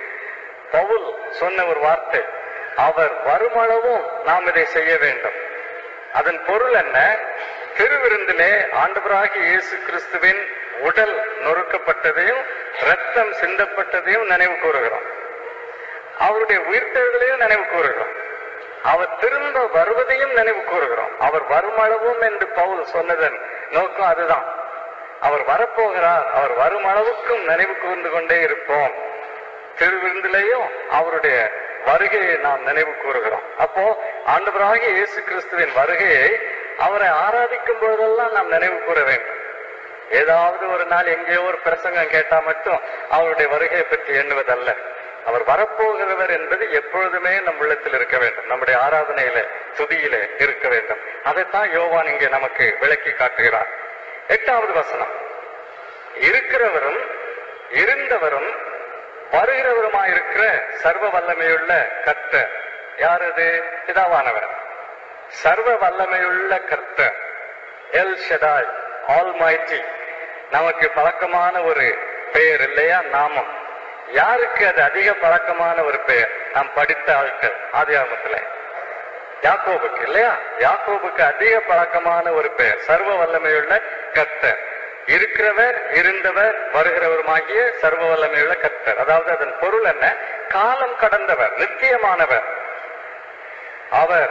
பவுல் சொன்ன ஒரு வார்த்தை அவர் வருமளவும் நாம் இதை செய்ய வேண்டும் அதன் பொருள் என்ன திருவிருந்திலே ஆண்டவராகிய இயேசு கிறிஸ்துவின் உடல் நொறுக்கப்பட்டதையும் ரத்தம் சிந்தப்பட்டதையும் நினைவு கூறுகிறோம் அவருடைய உயிர்த்தெழுதலையும் நினைவு கூறுகிறோம் அவர் திரும்ப வருவதையும் நினைவு கூறுகிறோம் அவர் வருமளவும் என்று பவுல் சொன்னதன் நோக்கம் அதுதான் அவர் வரப்போகிறார் அவர் வரும் அளவுக்கும் நினைவு கூர்ந்து கொண்டே இருப்போம் திருவிருந்திலையும் அவருடைய வருகையை நாம் நினைவு கூறுகிறோம் அப்போ ஆண்டவராகிய இயேசு கிறிஸ்துவின் வருகையை அவரை ஆராதிக்கும் பொழுதெல்லாம் நாம் நினைவு கூற வேண்டும் ஏதாவது ஒரு நாள் எங்கேயோ ஒரு பிரசங்கம் கேட்டா மட்டும் அவருடைய வருகையை பற்றி எண்ணுவதல்ல அவர் வரப்போகிறவர் என்பது எப்பொழுதுமே நம் உள்ளத்தில் இருக்க வேண்டும் நம்முடைய ஆராதனையில துதியில இருக்க வேண்டும் அதைத்தான் யோவான் இங்கே நமக்கு விளக்கி காட்டுகிறார் எட்டாவது வசனம் இருக்கிறவரும் இருந்தவரும் வருகிறவருமாயிருக்கிற சர்வ வல்லமையுள்ள கர்த்தர் யார் அது பிதாவானவர் சர்வ வல்லமையுள்ள கர்த்தர் எல் ஷெடாய் ஆல்மைட்டி நமக்கு பழக்கமான ஒரு பெயர் இல்லையா நாமம் யாருக்கு அது அதிக பழக்கமான ஒரு பெயர் நாம் படித்த ஆட்கள் ஆதியாகமத்துல யாக்கோபுக்கு இல்லையா யாக்கோபுக்கு அதிக பழக்கமான ஒரு பெயர் சர்வ வல்லமையுள்ள கர்த்தர் இருக்கிறவர் இருந்தவர் வருகிறவருமாகிய சர்வ வல்லமையுள்ள கர்த்தர் அதாவது அதன் பொருள் என்ன காலம் கடந்தவர் நித்தியமானவர் அவர்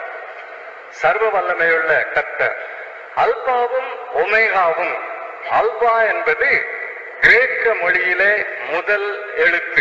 சர்வ வல்லமையுள்ள கர்த்தர் அல்பாவும் ஒமேகாவும் அல்பா என்பது கிரேக்க மொழியிலே முதல் எழுத்து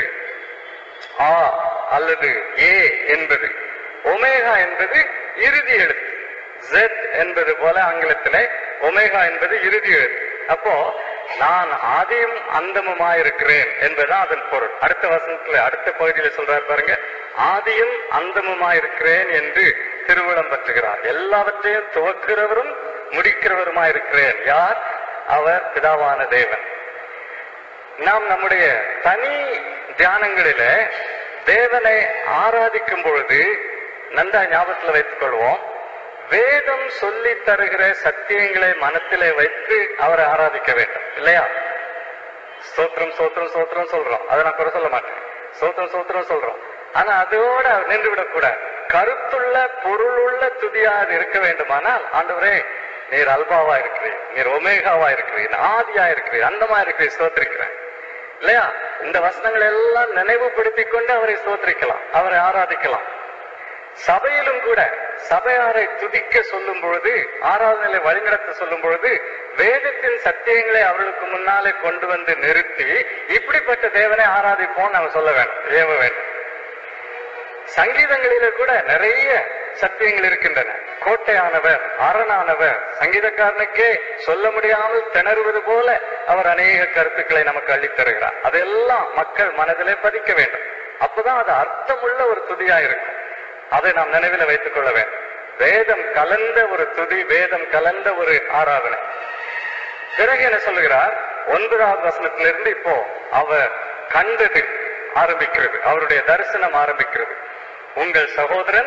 ஆ அல்லது ஏ என்பது ஒமேகா என்பது இறுதி எழுத்து Z என்பது போல ஆங்கிலத்திலே ஒமேகா என்பது இறுதி எழுத்து அப்போ நான் ஆதியும் அந்தமுமாயிருக்கிறேன் என்பதுதான் அதன் பொருள் அடுத்த வசனத்துல அடுத்த பகுதியில சொல்றாரு பாருங்க ஆதியும் அந்தமுமாயிருக்கிறேன் என்று திருவிழம் பற்றுகிறார் எல்லாவற்றையும் துவக்கிறவரும் முடிக்கிறவருமாயிருக்கிறேன் யார் அவர் பிதாவான தேவன் நாம் நம்முடைய தனி தியானங்களில தேவனை ஆராதிக்கும் பொழுது நன்றா ஞாபகத்துல வைத்துக் கொள்வோம் வேதம் சொல்லி தருகிற சத்தியங்களை மனத்திலே வைத்து அவரை ஆராதிக்க வேண்டும் இல்லையா ஸ்தோத்திரம் ஸ்தோத்திரம் ஸ்தோத்திரம் சொல்றோம் அதை நான் குறை சொல்ல மாட்டேன் ஸ்தோத்திரம் ஸ்தோத்திரம் சொல்றோம் ஆனா அதோட நின்று விடக்கூடாது கருத்துள்ள பொருளுள்ள துதியா அது இருக்க வேண்டுமானால் ஆண்டவரே நீர் அல்பாவா இருக்கிறீர் நீர் ஒமேகாவா இருக்கிறீர் ஆதியா இருக்கிறீர் அந்தமா இருக்கிறீர் ஸ்தோத்திரிக்கிறேன் இல்லையா இந்த வசனங்கள் எல்லாம் நினைவுபடுத்திக் கொண்டு அவரை ஸ்தோத்திரிக்கலாம் அவரை ஆராதிக்கலாம் சபையிலும் கூட சபையாரை துதிக்க சொல்லும் பொழுது ஆராதனை வழிநடத்த சொல்லும் பொழுது வேதத்தின் சத்தியங்களை அவர்களுக்கு முன்னாலே கொண்டு வந்து நிறுத்தி இப்படிப்பட்ட தேவனை ஆராதிப்போம் நாம சொல்ல வேண்டும் ஏவ வேண்டும் சங்கீதங்களில கூட நிறைய சத்தியங்கள் இருக்கின்றன கோட்டையானவர் அரணானவர் சங்கீதக்காரனுக்கே சொல்ல முடியாமல் திணறுவது போல அவர் அநேக கருத்துக்களை நமக்கு அள்ளித் தருகிறார் அதெல்லாம் மக்கள் மனதிலே பதிக்க வேண்டும் அப்பதான் அது அர்த்தமுள்ள ஒரு துதியா இருக்கும் அதை நாம் நினைவில் வைத்துக் கொள்ள வேண்டும் வேதம் கலந்த ஒரு துதி வேதம் கலந்த ஒரு ஆராதனை பிறகு என்ன சொல்லுகிறார் ஒன்பதாவது வசனத்திலிருந்து இப்போ அவர் கண்டது ஆரம்பிக்கிறது அவருடைய தரிசனம் ஆரம்பிக்கிறது உங்கள் சகோதரன்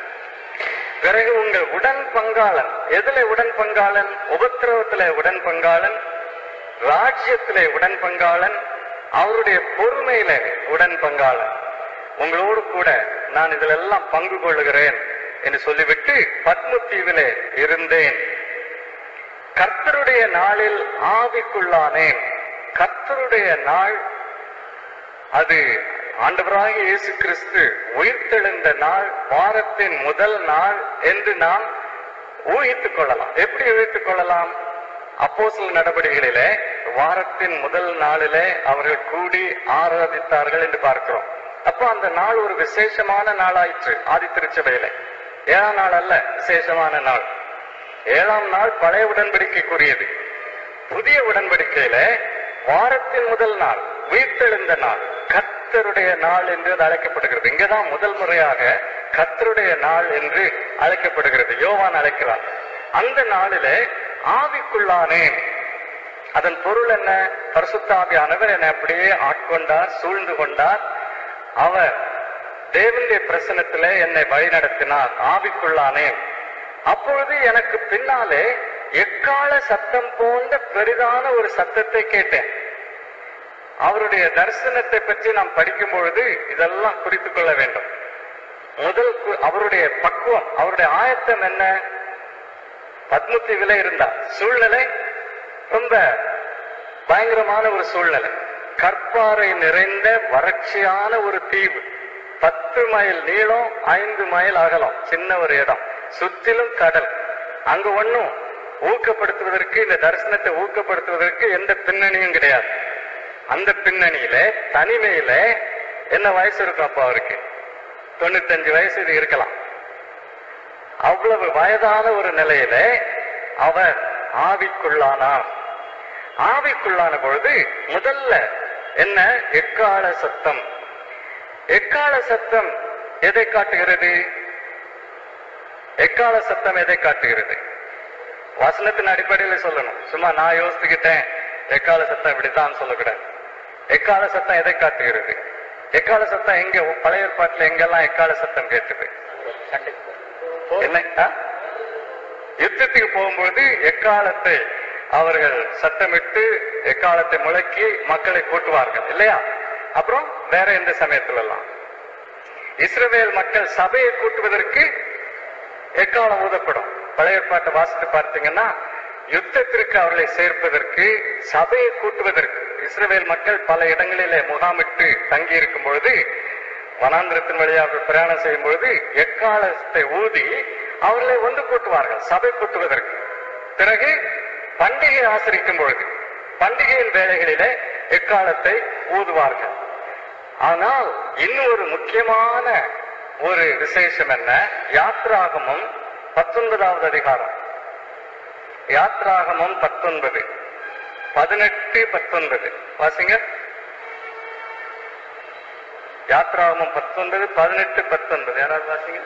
பிறகு உங்கள் உடன் பங்காளன் எதுல உடன் பங்காளன் உபத்திரவத்திலே உடன் பங்காளன் ராஜ்யத்திலே உடன் பங்காளன் அவருடைய பொறுமையில உடன் பங்காளன் உங்களோடு கூட நான் இதில் எல்லாம் பங்கு கொள்ளுகிறேன் என்று சொல்லிவிட்டு பத்மத்தீவிலே இருந்தேன் கர்த்தருடைய நாளில் ஆவிக்குள்ளானேன் கர்த்தருடைய நாள் அது ஆண்டவராகிய இயேசு கிறிஸ்து உயிர்த்தெழுந்த நாள் வாரத்தின் முதல் நாள் என்று நாம் ஊகித்துக் கொள்ளலாம் எப்படி ஊகித்துக் கொள்ளலாம் அப்போஸ்தல நடவடிக்கைகளிலே வாரத்தின் முதல் நாளிலே அவர்கள் கூடி ஆராதித்தார்கள் என்று பார்க்கிறோம் அப்போ அந்த நாள் ஒரு விசேஷமான நாளாயிற்று ஆதி திருச்சபையில ஏழாம் நாள் அல்ல விசேஷமான நாள் ஏழாம் நாள் பழைய உடன்படிக்கைக்குரியது புதிய உடன்படிக்கையில வாரத்தின் முதல் நாள் உயிர்த்தெழுந்த நாள் கர்த்தருடைய நாள் என்று அது அழைக்கப்படுகிறது இங்கதான் முதல் முறையாக கர்த்தருடைய நாள் என்று அழைக்கப்படுகிறது யோவான் அழைக்கிறார் அந்த நாளிலே ஆவிக்குள்ளானேன் அதன் பொருள் என்ன பரிசுத்தாவியானவர் என்னை அப்படியே ஆட்கொண்டார் சூழ்ந்து கொண்டார் அவர் தேவனுடைய பிரசனத்திலே என்னை வழிநடத்தினார் ஆவிக்குள்ளானேன் அப்பொழுது எனக்கு பின்னாலே எக்கால சத்தம் போன்ற பெரிதான ஒரு சத்தத்தை கேட்டேன் அவருடைய தரிசனத்தை பற்றி நாம் படிக்கும் பொழுது இதெல்லாம் குறித்துக் கொள்ள வேண்டும் முதல் கு- அவருடைய பக்குவம் அவருடைய ஆயத்தம் என்ன பத்மத்தீவில இருந்தார் சூழ்நிலை ரொம்ப பயங்கரமான ஒரு சூழ்நிலை கற்பாறை நிறைந்த வறட்சியான ஒரு தீவு பத்து மைல் நீளம் ஐந்து மைல் அகலம் சின்ன ஒரு இடம் சுற்றிலும் கடல் அங்க ஒண்ணும் ஊக்கப்படுத்துவதற்கு இந்த தரிசனத்தை ஊக்கப்படுத்துவதற்கு எந்த பின்னணியும் கிடையாது அந்த பின்னணியில தனிமையில என்ன வயசு இருக்கும் அப்ப அவருக்கு தொண்ணூத்தஞ்சு வயசு இது இருக்கலாம் அவ்வளவு வயதான ஒரு நிலையில அவர் ஆவிக்குள்ளானார் ஆவிக்குள்ளான பொழுது முதல்ல என்ன எக்கால சத்தம் எக்கால சத்தம் எதை காட்டுகிறது எக்கால சத்தம் எதை காட்டுகிறது வசனத்தின் அடிப்படையில் சொல்லணும் சும்மா நான் யோசித்துக்கிட்டேன் எக்கால சத்தம் இப்படித்தான் சொல்லக்கூடாது எக்கால சத்தம் எதை காட்டுகிறது எக்கால சத்தம் எங்க பழைய ஏற்பாட்டுல எங்கெல்லாம் எக்கால சத்தம் கேட்டது என்ன ஆ? யுத்தத்துக்கு போகும்போது எக்காலத்தை அவர்கள் சத்தமிட்டு எக்காலத்தை முழக்கி மக்களை கூட்டுவார்கள் இல்லையா அப்புறம் வேற எந்த சமயத்துல எல்லாம் இஸ்ரவேல் மக்கள் சபையை கூட்டுவதற்கு எக்காலம் ஊதப்படும் பழைய ஏற்பாட்டை வாசித்து பார்த்தீங்கன்னா யுத்தத்திற்கு அவர்களை சேர்ப்பதற்கு சபையை கூட்டுவதற்கு இஸ்ரவேல் மக்கள் பல இடங்களிலே முகாமிட்டு தங்கி இருக்கும் பொழுது வனாந்திரத்தின் வழியாக அவர்கள் பிரயாணம் செய்யும் பொழுது எக்காலத்தை ஊதி அவர்களை ஒன்று கூட்டுவார்கள் சபை கூட்டுவதற்கு பிறகு பண்டிகை ஆசரிக்கும் பொழுது பண்டிகையின் வேலைகளிலே எக்காலத்தை ஊதுவார்கள் ஆனால் இன்னும் ஒரு முக்கியமான ஒரு விசேஷம் என்ன யாத்ராகமும் பத்தொன்பதாவது அதிகாரம் யாத்ராகமும் பத்தொன்பது பதினெட்டு பத்தொன்பது வாசிங்க யாத்ராகமும் பத்தொன்பது பதினெட்டு பத்தொன்பது யாராவது வாசிங்க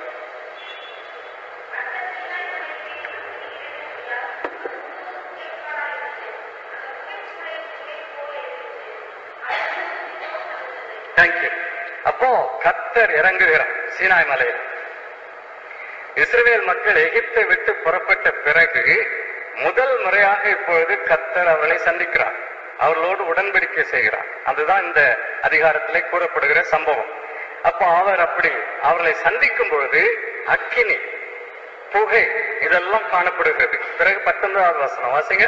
தேங்க்யூ அப்போ கத்தர் இறங்குகிறார் சீனாய் மலையில் இஸ்ரவேல் மக்கள் எகிப்தை விட்டு புறப்பட்ட பிறகு முதல் முறையாக இப்பொழுது கத்தர் அவர்களை சந்திக்கிறார் அவர்களோடு உடன்படிக்கை செய்கிறார் அதுதான் இந்த அதிகாரத்திலே கூறப்படுகிற சம்பவம் அப்போ அவர் அப்படி அவர்களை சந்திக்கும் பொழுது அக்கினி புகை இதெல்லாம் காணப்படுகிறது பிறகு பத்தொன்பதாவது வசனம் வாசிங்க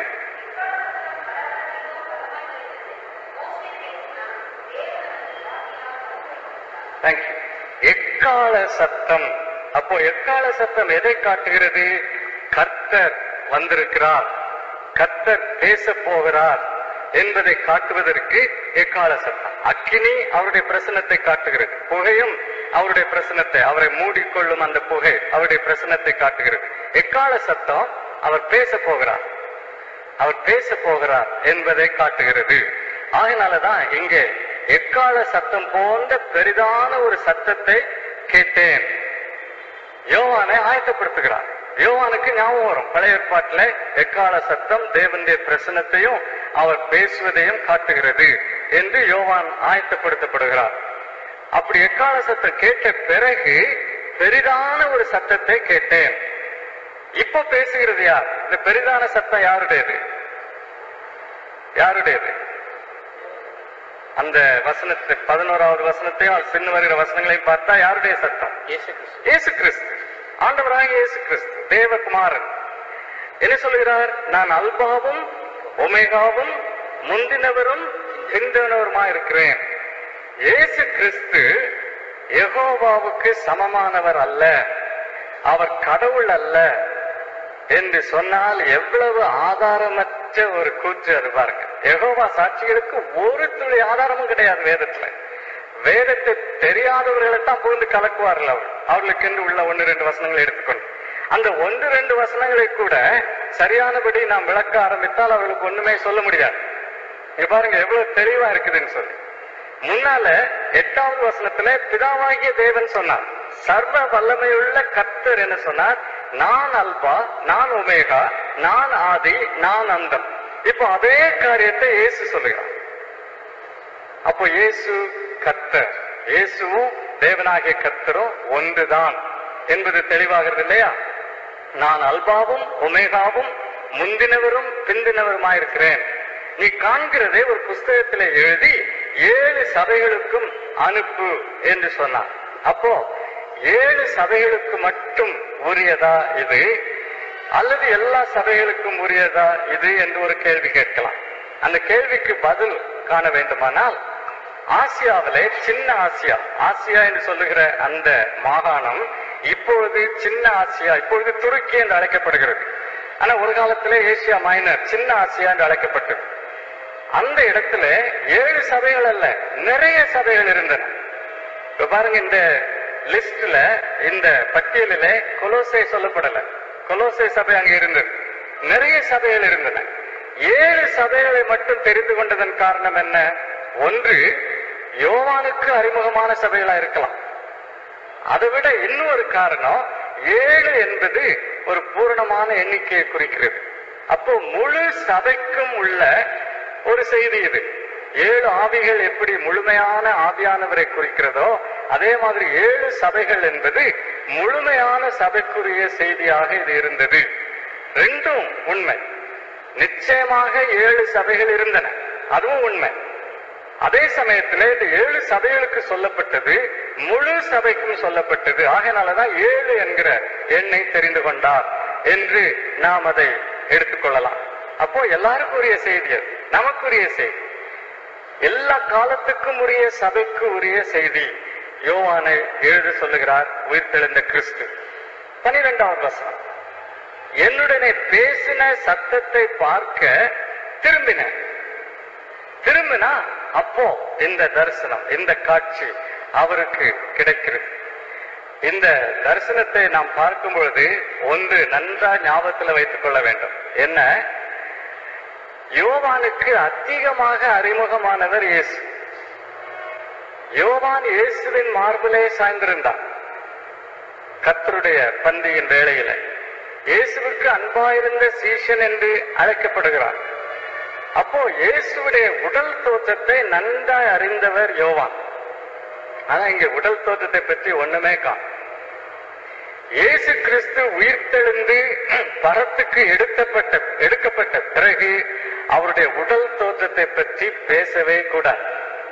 தேங்க்யூ எக்கால சத்தம் அப்போ எக்கால சத்தம் எதை காட்டுகிறது கர்த்தர் வந்திருக்கிறார் கர்த்தர் பேச போகிறார் என்பதை காட்டுவதற்கு எக்கால சத்தம் அக்கினி அவருடைய பிரசனத்தை காட்டுகிறது புகையும் அவருடைய பிரசனத்தை அவரை மூடிக்கொள்ளும் அந்த புகை அவருடைய பிரசனத்தை காட்டுகிறது எக்கால சத்தம் அவர் பேச போகிறார் அவர் பேச போகிறார் என்பதை காட்டுகிறது அதனாலதான் இங்கே எக்கால சத்தம் போன்ற பெரிதான ஒரு சத்தத்தை கேட்டேன் யோவானை ஆயத்தப்படுத்துகிறார் யோவானுக்கு ஞாபகம் வரும் பழைய ஏற்பாட்டில் எக்கால சத்தம் தேவனுடைய பிரசனத்தையும் அவர் பேசுவதையும் காட்டுகிறது என்று யோவான் ஆயத்தப்படுத்தப்படுகிறார் அப்படி எக்கால சத்தம் கேட்ட பிறகு பெரிதான ஒரு சத்தத்தை கேட்டேன் இப்ப பேசுகிறது யார் இந்த பெரிதான சத்தம் யாருடையது யாருடையது அந்த வசனத்தை பதினோராவது வசனத்தையும் அது பின் வருகிற வசனங்களையும் பார்த்தா யாருடைய சத்தம் இயேசு கிறிஸ்து இயேசு கிறிஸ்து ஆண்டவராகிய இயேசு கிறிஸ்து தேவகுமாரன் என்ன சொல்கிறார் நான் அல்பாவும் ஒமேகாவும் முந்தினவரும் பிந்தினவருமா இருக்கிறேன் இயேசு கிறிஸ்து யெகோவாவுக்கு சமமானவர் அல்ல அவர் கடவுள் அல்ல என்று சொன்னால் எவ்வளவு ஆதாரமற்ற ஒரு கூற்று அது பாருங்க யெகோவா சாட்சிகளுக்கு ஒரு துளி ஆதாரமும் கிடையாது வேதத்துல வேதத்தை தெரியாதவர்களை தான் புகுந்து கலக்குவார்கள் அவர் அவர்களுக்கு என்று உள்ள ஒன்று ரெண்டு வசனங்களை எடுத்துக்கொண்டு அந்த ஒன்று ரெண்டு வசனங்களை கூட சரியானபடி நாம் விளக்க ஆரம்பித்தால் அவர்களுக்கு ஒண்ணுமே சொல்ல முடியாது இங்க பாருங்க எவ்வளவு தெளிவா இருக்குதுன்னு சொல்லி முன்னால எட்டாவது வசனத்துல பிதாவாகிய தேவன் சொன்னார் சர்வ வல்லமையுள்ள கர்த்தர் என்ன சொன்னார் நான் அல்பா நான் ஒமேகா நான் ஆதி நான் அந்தம் இப்போ அதே காரியத்தை இயேசு சொல்லுகிறார் அப்போ இயேசு கர்த்தர் இயேசுவும் தேவனாகிய கர்த்தரும் ஒன்றுதான் என்பது தெளிவாகிறது இல்லையா நான் அல்பாவும் ஒமேகாவும் முந்தினவரும் பிந்தினவருமாயிருக்கிறேன் நீ காண்கிறதை ஒரு புஸ்தகத்திலே எழுதி ஏழு சபைகளுக்கும் அனுப்பு என்று சொன்னார் அப்போ ஏழு சபைகளுக்கு மட்டும் உரியதா இது அல்லது எல்லா சபைகளுக்கும் உரியதா இது என்று ஒரு கேள்வி கேட்கலாம் அந்த கேள்விக்கு பதில் காண வேண்டுமானால் ஆசியாவிலே சின்ன ஆசியா ஆசியா என்று சொல்லுகிற அந்த மாகாணம் இப்பொழுது சின்ன ஆசியா இப்பொழுது துருக்கி என்று அழைக்கப்படுகிறது ஆனா ஒரு காலத்திலே ஏசியா மைனர் சின்ன ஆசியா என்று அழைக்கப்பட்டது அந்த இடத்துல ஏழு சபைகள் அல்ல நிறைய சபைகள் இருந்தன இப்ப பாருங்க இந்த லிஸ்ட்ல இந்த பட்டியலில கொலோசை சொல்லப்படல கொலோசை சபை அங்க இருந்தது நிறைய சபைகள் இருந்தன ஏழு சபைகளை மட்டும் தெரிந்து கொண்டதன் காரணம் என்ன ஒன்று யோவானுக்கு அறிமுகமான சபைகளா இருக்கலாம் அதை விட இன்னொரு காரணம் ஏழு என்பது ஒரு பூரணமான எண்ணிக்கையை குறிக்கிறது அப்போ முழு சபைக்கும் உள்ள ஒரு செய்தி இது ஏழு ஆவிகள் எப்படி முழுமையான ஆவியானவரை குறிக்கிறதோ அதே மாதிரி ஏழு சபைகள் என்பது முழுமையான சபைக்குரிய செய்தியாக இது இருந்தது ரெண்டும் உண்மை நிச்சயமாக ஏழு சபைகள் இருந்தன அதுவும் உண்மை அதே சமயத்துல இந்த ஏழு சபைகளுக்கு சொல்லப்பட்டது முழு சபைக்கும் சொல்லப்பட்டது ஆகையினாலதான் ஏழு என்கிற எண்ணை தெரிந்து கொண்டார் என்று நாம் அதை எடுத்துக்கொள்ளலாம் அப்போ எல்லாருக்கும் உரிய செய்தி அது நமக்குரிய செய்தி எல்லா காலத்துக்கும் உரிய சபைக்கு உரிய செய்தி யோவானை எழுத சொல்லுகிறார் உயிர்த்தெழுந்த கிறிஸ்து பனிரெண்டாவது வசனம் என்னுடனே பேசின சத்தத்தை பார்க்க திரும்பினேன் திரும்பினா அப்போ இந்த தரிசனம் இந்த காட்சி அவருக்கு கிடைக்கிறது இந்த தரிசனத்தை நாம் பார்க்கும் பொழுது ஒன்று நன்றா ஞாபகத்தில் வைத்துக் கொள்ள வேண்டும் என்ன யோவானுக்கு அதிகமாக அறிமுகமானவர் இயேசு யோவான் இயேசுவின் மார்பிலே சாய்ந்திருந்தான் கர்த்தருடைய பந்தியின் வேளையில இயேசுவுக்கு அன்பாயிருந்த சீஷன் என்று அழைக்கப்படுகிறார் அப்போ இயேசுவுடைய உடல் தோற்றத்தை நன்றாய் அறிந்தவர் யோவான் ஆனா இங்க உடல் தோற்றத்தை பற்றி ஒண்ணுமே காணும் இயேசு கிறிஸ்து உயிர்த்தெழுந்து பரத்துக்கு எடுக்கப்பட்ட எடுக்கப்பட்ட பிறகு அவருடைய உடல் தோற்றத்தை பற்றி பேசவே கூடாது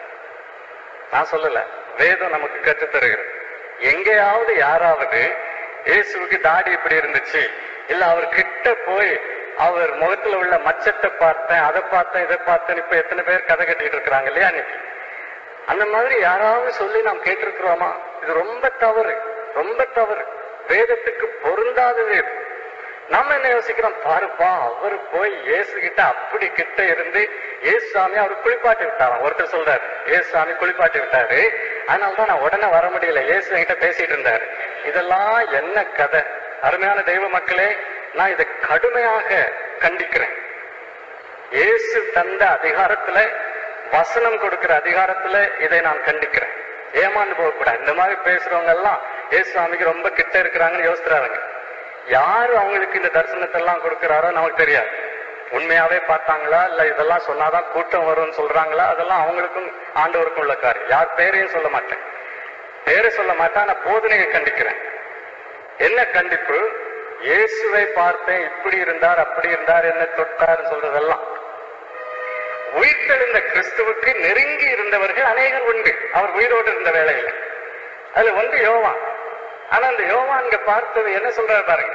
நான் சொல்லல வேதம் நமக்கு கற்றுத் தருகிறது எங்கேயாவது யாராவது இயேசுவுக்கு தாடி இப்படி இருந்துச்சு இல்ல அவர் கிட்ட போய் அவர் முகத்துல உள்ள மச்சத்தை பார்த்தேன் அதை பார்த்தேன் இதை பார்த்தேன் இப்ப எத்தனை பேர் கதை கட்டிட்டு இருக்கிறாங்க இல்லையா அன்னைக்கு அந்த மாதிரி யாராவது சொல்லி நாம் கேட்டிருக்கிறோமா இது ரொம்ப தவறு ரொம்ப தவறு வேதத்துக்கு பொருந்தாதது இது. நம்ம என்ன யோசிக்கிறோம் பாருப்பா அவர் போய் இயேசு கிட்ட அப்படி கிட்ட இருந்து இயேசு சாமி அவர் குளிப்பாட்டி விட்டாராம் ஒருத்தர் சொல்றாரு இயேசு சாமி குளிப்பாட்டி விட்டாரு அதனாலதான் நான் உடனே வர முடியல இயேசு என்கிட்ட பேசிட்டு இருந்தாரு இதெல்லாம் என்ன கதை அருமையான தெய்வ மக்களே நான் இதை கடுமையாக கண்டிக்கிறேன் இயேசு தந்த அதிகாரத்துல வசனம் கொடுக்கிற அதிகாரத்துல இதை நான் கண்டிக்கிறேன் ஏமாந்து போகக்கூடாது இந்த மாதிரி பேசுறவங்க எல்லாம் இயேசு சாமிக்கு ரொம்ப கிட்ட இருக்கிறாங்கன்னு யோசிக்கிறாங்க யாரு அவங்களுக்கு இந்த தரிசனத்தை எல்லாம் கொடுக்கிறாரோ நமக்கு தெரியாது உண்மையாவே பார்த்தாங்களா இல்ல இதெல்லாம் சொன்னாதான் கூட்டம் வரும்னு சொல்றாங்களா அதெல்லாம் அவங்களுக்கும் ஆண்டவருக்கும் உள்ள காரியம் யார் பேரையும் சொல்ல மாட்டேன் பேரை சொல்ல மாட்டேன் ஆனா போதனையை கண்டிக்கிறேன் என்ன கண்டிப்பு இயேசுவை பார்த்தேன் இப்படி இருந்தார் அப்படி இருந்தார் என்ன தொட்டார் சொல்றதெல்லாம் உயிர்த்தெழுந்த கிறிஸ்துவுக்கு நெருங்கி இருந்தவர்கள் அநேகர் உண்டு அவர் உயிரோடு இருந்த வேளையில அதுல வந்து யோவான் ஆனா அந்த யோவான் இங்க பார்த்தது என்ன சொல்றாரு பாருங்க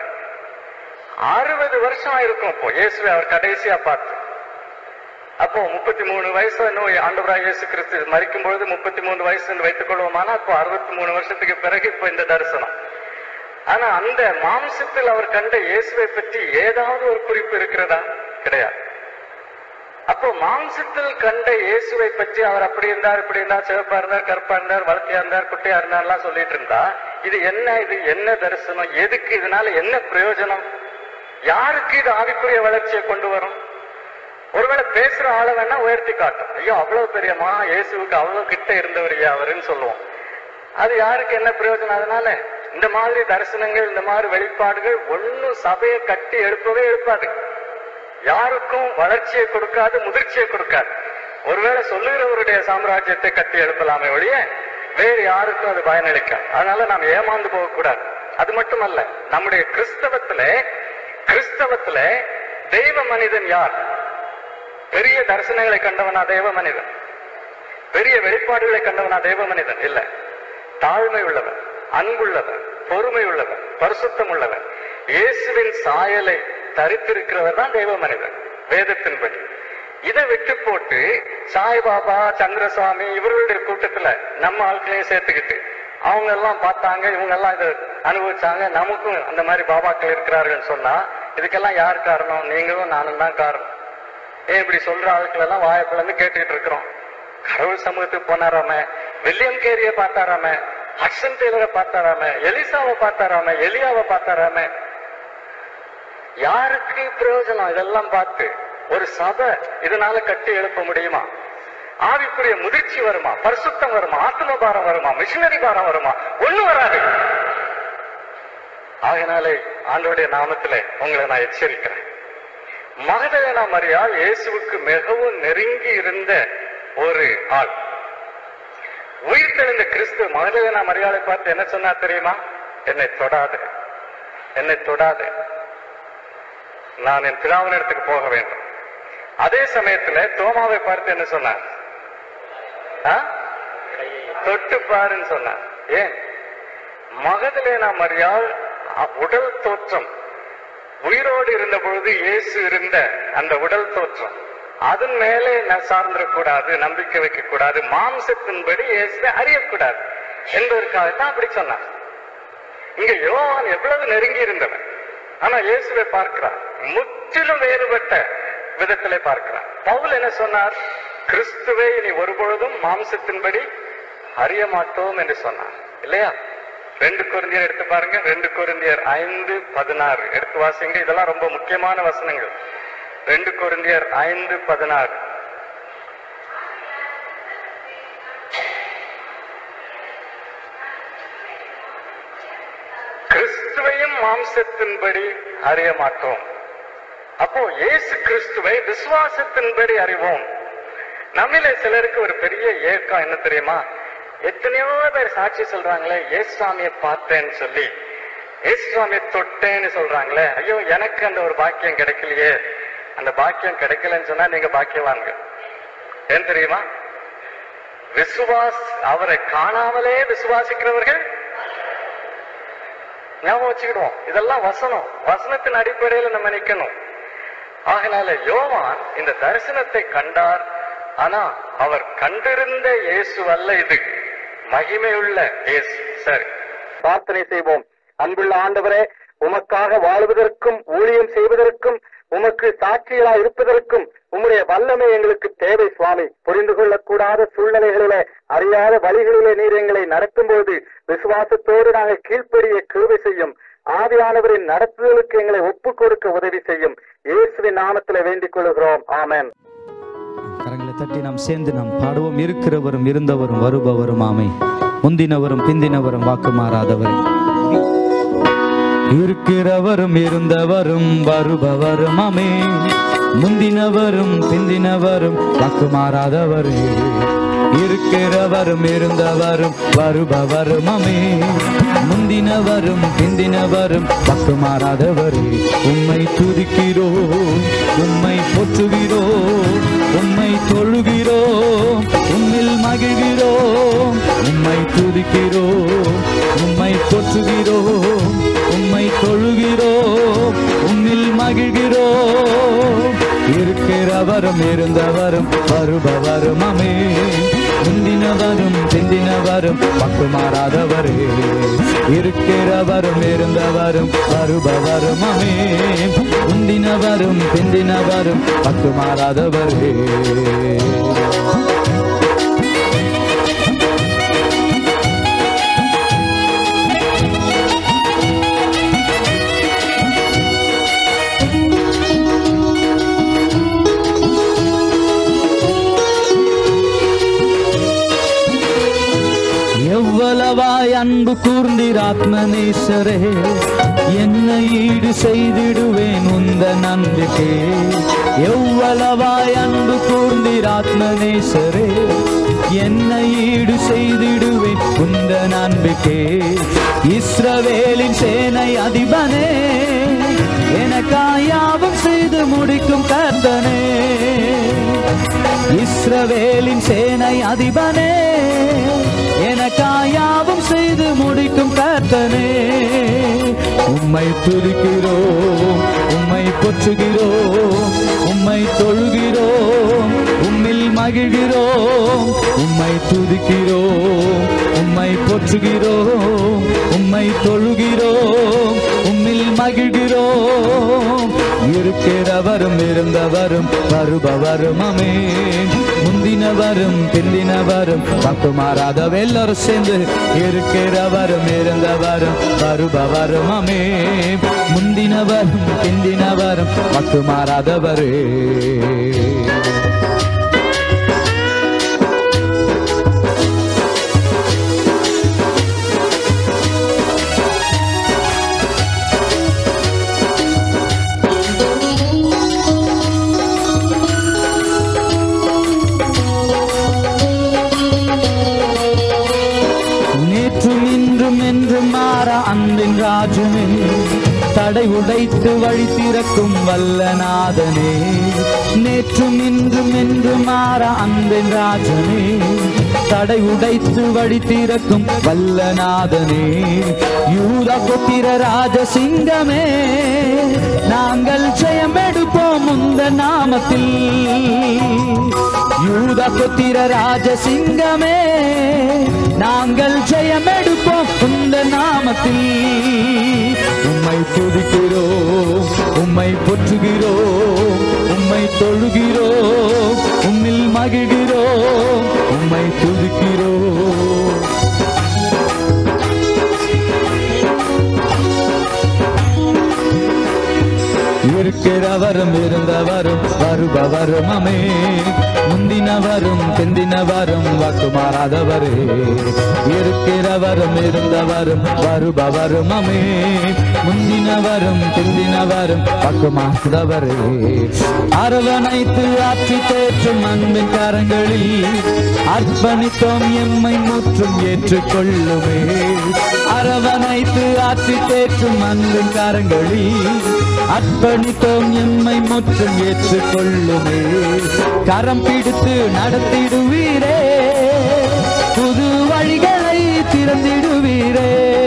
அறுபது வருஷம் இருக்கும் அப்போ இயேசுவை அவர் கடைசியா பார்த்து அப்போ முப்பத்தி மூணு வயசு இன்னும் ஆண்டவராக இயேசு கிறிஸ்து மறிக்கும் பொழுது முப்பத்தி மூணு வயசு என்று வைத்துக் கொள்வோமானா அப்போ அறுபத்தி மூணு வருஷத்துக்கு பிறகு இப்போ இந்த தரிசனம் ஆனா அந்த மாம்சத்தில் அவர் கண்ட இயேசுவை பற்றி ஏதாவது ஒரு குறிப்பு இருக்கிறதா கிடையாது அப்போ மாம்சத்தில் கண்ட இயேசுவை பற்றி அவர் அப்படி இருந்தார் இப்படி இருந்தார் சிவப்பா இருந்தார் கருப்பா இருந்தார் வளர்த்தியா இருந்தார் குட்டியா இருந்தார்லாம் சொல்லிட்டு இருந்தா இது என்ன இது என்ன தரிசனம் எதுக்கு இதனால என்ன பிரயோஜனம் யாருக்கு இது ஆவிக்குரிய வளர்ச்சியை கொண்டு வரும் ஒருவேளை பேசுற ஆளை வேணா உயர்த்தி காட்டும் ஐயோ அவ்வளவு பெரியமா இயேசுவுக்கு அவ்வளவு கிட்ட இருந்தவர் அவருன்னு சொல்லுவோம் அது யாருக்கு என்ன பிரயோஜனம் அதனால இந்த மாதிரி தரிசனங்கள் இந்த மாதிரி வெளிப்பாடுகள் ஒன்னும் சபையை கட்டி எழுப்பவே எழுப்பாது யாருக்கும் வளர்ச்சியை கொடுக்காது முதிர்ச்சியை கொடுக்காது ஒருவேளை சொல்லுகிறவருடைய சாம்ராஜ்யத்தை கட்டி எழுப்பலாமே ஒழிய வேறு யாருக்கும் அது பயனளிக்காது அதனால நாம் ஏமாந்து போகக்கூடாது அது மட்டுமல்ல நம்முடைய கிறிஸ்தவத்துல கிறிஸ்தவத்துல தெய்வ மனிதன் யார் பெரிய தரிசனங்களை கண்டவனா தெய்வ மனிதன் பெரிய வெளிப்பாடுகளை கண்டவனா தெய்வ மனிதன் இல்ல தாழ்மை உள்ளவன் அன்புள்ளவன் பொறுமை உள்ளவன் பரிசுத்தம் உள்ளவன் இயேசுவின் சாயலை தரித்திருக்கிறவர் தான் தெய்வ மனிதன் வேதத்தின்படி இதை விட்டு போட்டு சாய்பாபா சந்திரசுவாமி இவர்களுடைய கூட்டத்துல நம்ம ஆட்களையும் சேர்த்துக்கிட்டு அவங்க எல்லாம் பார்த்தாங்க இவங்க எல்லாம் இதை அனுபவிச்சாங்க நமக்கும் அந்த மாதிரி பாபாக்கள் இருக்கிறார்கள் சொன்னா இதுக்கெல்லாம் யார் காரணம் நீங்களும் நானும் தான் காரணம் ஏன் இப்படி சொல்ற ஆட்கள் எல்லாம் வாயப்பிளந்து கேட்டுக்கிட்டு இருக்கிறோம் கடவுள் சமூகத்துக்கு போனாராம வில்லியம் கேரிய பார்த்தாராம ஹட்சன் டெய்லரை பார்த்தாராம எலிசாவை பார்த்தாராம எலியாவை பார்த்தாராம யாருக்கு பிரயோஜனம் இதெல்லாம் பார்த்து ஒரு சபை இதனால கட்டி எழுப்ப முடியுமா ஆவிக்குரிய முதிர்ச்சி வருமா பரிசுத்தம் வருமா ஆத்ம பாரம் வருமா மிஷினரி பாரம் வருமா ஒண்ணு வராது ஆகையினாலே ஆண்டோடைய நாமத்திலே உங்களை நான் எச்சரிக்கிறேன் மகதலேனா மரியாள் இயேசுவுக்கு மிகவும் நெருங்கி இருந்த ஒரு ஆள் உயிர்த்தெழுந்த கிறிஸ்து மகதலேனா மரியாதை பார்த்து என்ன சொன்னா தெரியுமா என்னை தொடாது என்னை தொடாது நான் என் பிதாவின் இடத்துக்கு போக வேண்டும் அதே சமயத்துல தோமாவை பார்த்து என்ன சொன்னார் ஆ? தொட்டு பாருன்னு சொன்னார் ஏன் மகதலேனா மரியாள் அ- உடல் தோற்றம் உயிரோடு இருந்த பொழுது இயேசு இருந்த அந்த உடல் தோற்றம் அதன் மேலே நான் சார்ந்திடக்கூடாது நம்பிக்கை வைக்க கூடாது மாம்சத்தின்படி இயேசுவை அறியக்கூடாது என்பதற்காகத்தான் அப்படி சொன்னார் இங்க யோவான் எவ்வளவு நெருங்கி இருந்தவன் ஆனா இயேசுவை பார்க்கிறார் முற்றிலும் வேறுபட்ட விதத்திலே பார்க்கிறார் பவுல் என்ன சொன்னார் கிறிஸ்துவை இனி ஒருபொழுதும் மாம்சத்தின்படி அறிய மாட்டோம் என்று சொன்னார் இல்லையா ரெண்டு கொரிந்தியர் எடுத்து பாருங்க ரெண்டு கொரிந்தியர் ஐந்து பதினாறு எடுத்து வாசிங்க இதெல்லாம் ரொம்ப முக்கியமான வசனங்கள் ரெண்டு கொரிந்தியர் ஐந்து பதினாறு கிறிஸ்துவையும் மாம்சத்தின்படி அறிய மாட்டோம் அப்போ இயேசு கிறிஸ்துவை விசுவாசத்தின்படி அறிவோம் நம்மில சிலருக்கு ஒரு பெரிய ஏக்கம் என்ன தெரியுமா எத்தனையோ பேர் சாட்சி சொல்றாங்களே ஏசுவாமியை பார்த்தேன்னு சொல்லி ஏசுவாமியை தொட்டேன்னு சொல்றாங்களே ஐயோ எனக்கு அந்த ஒரு பாக்கியம் கிடைக்கலையே அந்த பாக்கியம் கிடைக்கலன்னு சொன்னா நீங்க பாக்கியவான்க ஏன் தெரியுமா விசுவாஸ் அவரை காணாமலே விசுவாசிக்கிறவர்கள் ஞாபகம் வச்சுக்கிடுவோம் இதெல்லாம் வசனம் வசனத்தின் அடிப்படையில நம்ம நிக்கணும் ஆகினால யோவான் இந்த தரிசனத்தை கண்டார் ஆனா அவர் கண்டிருந்த இயேசு அல்ல இது மகிமையுள்ள இயேசு சரி பிரார்த்தனை செய்வோம் அன்புள்ள ஆண்டவரே உமக்காக வாழுவதற்கும் ஊழியம் செய்வதற்கும் உமக்கு சாட்சிகளாய் இருப்பதற்கும் உம்முடைய வல்லமை எங்களுக்கு தேவை சுவாமி புரிந்து கொள்ளக்கூடாத சூழ்நிலைகளிலே அறியாத வழிகளிலே நீர் எங்களை நடத்தும் போது விசுவாசத்தோடு நாங்கள் கீழ்ப்படிய கிருபை செய்யும் ஆவியானவரின் நடத்துதலுக்கு எங்களை ஒப்புக் கொடுக்க உதவி செய்யும் இயேசுவின் நாமத்திலே வேண்டிக் கொள்கிறோம் ஆமென் கரங்களை தட்டி நாம் சேர்ந்து நாம் பாடுவோம் இருக்கிறவரும் இருந்தவரும் வருபவரும் ஆமை முந்தினவரும் பிந்தினவரும் வாக்கு மாறாதவரே இருக்கிறவரும் இருந்தவரும் வருபவரும் ஆமே முந்தினவரும் பிந்தினவரும் வாக்கு மாறாதவரே இருக்கிறவரும் இருந்தவரும் வருபவரும் ஆமே முந்தினவரும் பிந்தினவரும் வாக்கு மாறாதவரே உம்மை துதிக்கிறோம் உம்மை போற்றுகிறோம் உம்மை தொழுகிறோம் உம்மில் மகிழ்கிறோம் உம்மை துதிக்கிறோம் உம்மை போற்றுகிறோம் உம்மை தொழுகிறோம் உம்மில் மகிழ்கிறோம் இருக்கிறவரும் இருந்தவரும் வருபவரும் அமே முந்தினவரும் பிந்தினவரும் பக்கு மாறாதவரே இருக்கிறவரும் இருந்தவரும் வருபவரும் அமே முந்தினவரும் பிந்தினவரும் பக்கு மாறாதவரே எவ்வளவாய் அன்பு கூர்ந்தீர் ஆத்மநேசரே என்னை ஈடு செய்திடுவேன் உந்த நம்பிக்கை எவ்வளவாய் அன்பு கூர்ந்தீர் ஆத்மநேசரே என்னை ஈடு செய்திடுவேன் உந்த நம்பிக்கை இஸ்ரவேலின் சேனை அதிபனே எனக்காயாவும் செய்து முடிக்கும் கர்த்தனே இஸ்ரவேலின் சேனை அதிபனே எனக்காயாவும் செய்து முடிக்கும் கர்த்தனே உம்மை துதிக்கிறோம் உம்மை பொற்றுகிறோம் உம்மை தொழுகிறோம் உம்மில் மகிழ்கிறோம் உம்மை துதிக்கிறோம் உம்மை போற்றுகிறோம் உம்மை தொழுகிறோம் உம்மில் மகிழ்கிறோம் இரு இருக்கிறவரும் இருந்தவரும் வருபவரும் அமே முந்தினவரும் பிந்தினவரும் வாக்கு மாறாத எல்லாரும் சேர்ந்து இருக்கிறவரும் இருந்தவரும் வருபவரும் அமே முந்தினவரும் பிந்தினவரும் வாக்கு மாறாதவரே நேற்றும் இன்றும் என்றும் மாற அன்பின் ராஜனே தடை உடைத்து வழி திறக்கும் வல்லநாதனே நேற்றும் இன்றும் என்றும் மாற அன்பின் ராஜனே தடை உடைத்து வழி திறக்கும் வல்லநாதனே யூத புத்திர ராஜசிங்கமே நாங்கள் ஜெயம் எடுப்போம் உந்த நாமத்தில் யூத புத்திர ராஜசிங்கமே நாங்கள் ஜெயம் எடுப்போம் உந்த நாமத்தில் உம்மை துதிக்கிறோம் உம்மை போற்றுகிறோம் உம்மை தொழுகிறோம் உம்மில் மகிழ்கிறோம் உம்மை துதிக்கிறோம் இருக்கிறவரும் இருந்தவரும் வருபவரும் அமே முந்தினவரும் பிந்தினவரும் வாக்கு மாறாதவரே இருக்கிறவரும் இருந்தவரும் வருபவரும் அமே முந்தினவரும் பிந்தினவரும் வாக்கு மாறாதவரே அரவணைத்து ஆட்சி தேற்றும் அன்பின் கரங்களில் அர்ப்பணித்தோம் எம்மை முற்றும் ஏற்றுக்கொள்ளுமே அரவணைத்து ஆட்சி தேற்றும் அன்பின் கரங்களில் அர்ப்பணித்தோம் எம்மை முற்றும் ஏற்றுக்கொள்ளுமே கரம் பிடித்து நடத்திடுவீரே புது வழிகளை திறந்திடுவீரே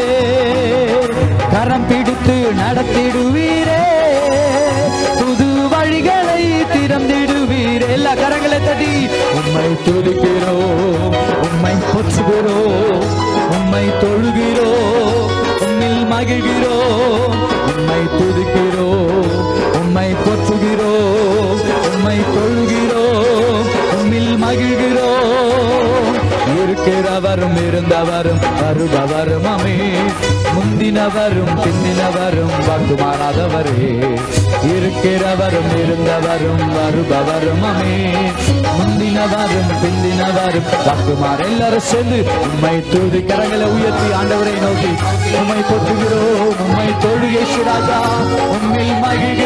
கரம் பிடித்து நடத்திடுவீரே புது வழிகளை திறந்திடுவீரே எல்லா கரங்களை தட்டி உம்மை துதிக்கிறோம் உம்மை போற்றுகிறோம் உம்மை தொழுகிறோம் உம்மில் மகிழ்கிறோம் உம்மை துதிக்கிறோம் உம்மை போற்றுகிறோம் உம்மை தொழுகிறோம் உம்மில் மகிழ்கிறோம் இருக்கிறவரும் இருந்தவரும் வருபவரும் அமே முந்தினவரும் பிந்தினவரும் வாக்கு மாறாதவரே இருக்கிறவரும் இருந்தவரும் வருபவரும் அமே முந்தினவரும் பிந்தினவரும் வாக்கு மாற எல்லாரும் சேர்ந்து உம்மை தூது கரங்களை உயர்த்தி ஆண்டவரை நோக்கி உம்மை போற்றுகிறோம் உம்மை தொழுகை ராஜா உம்மில் மகிழ்கிறோம்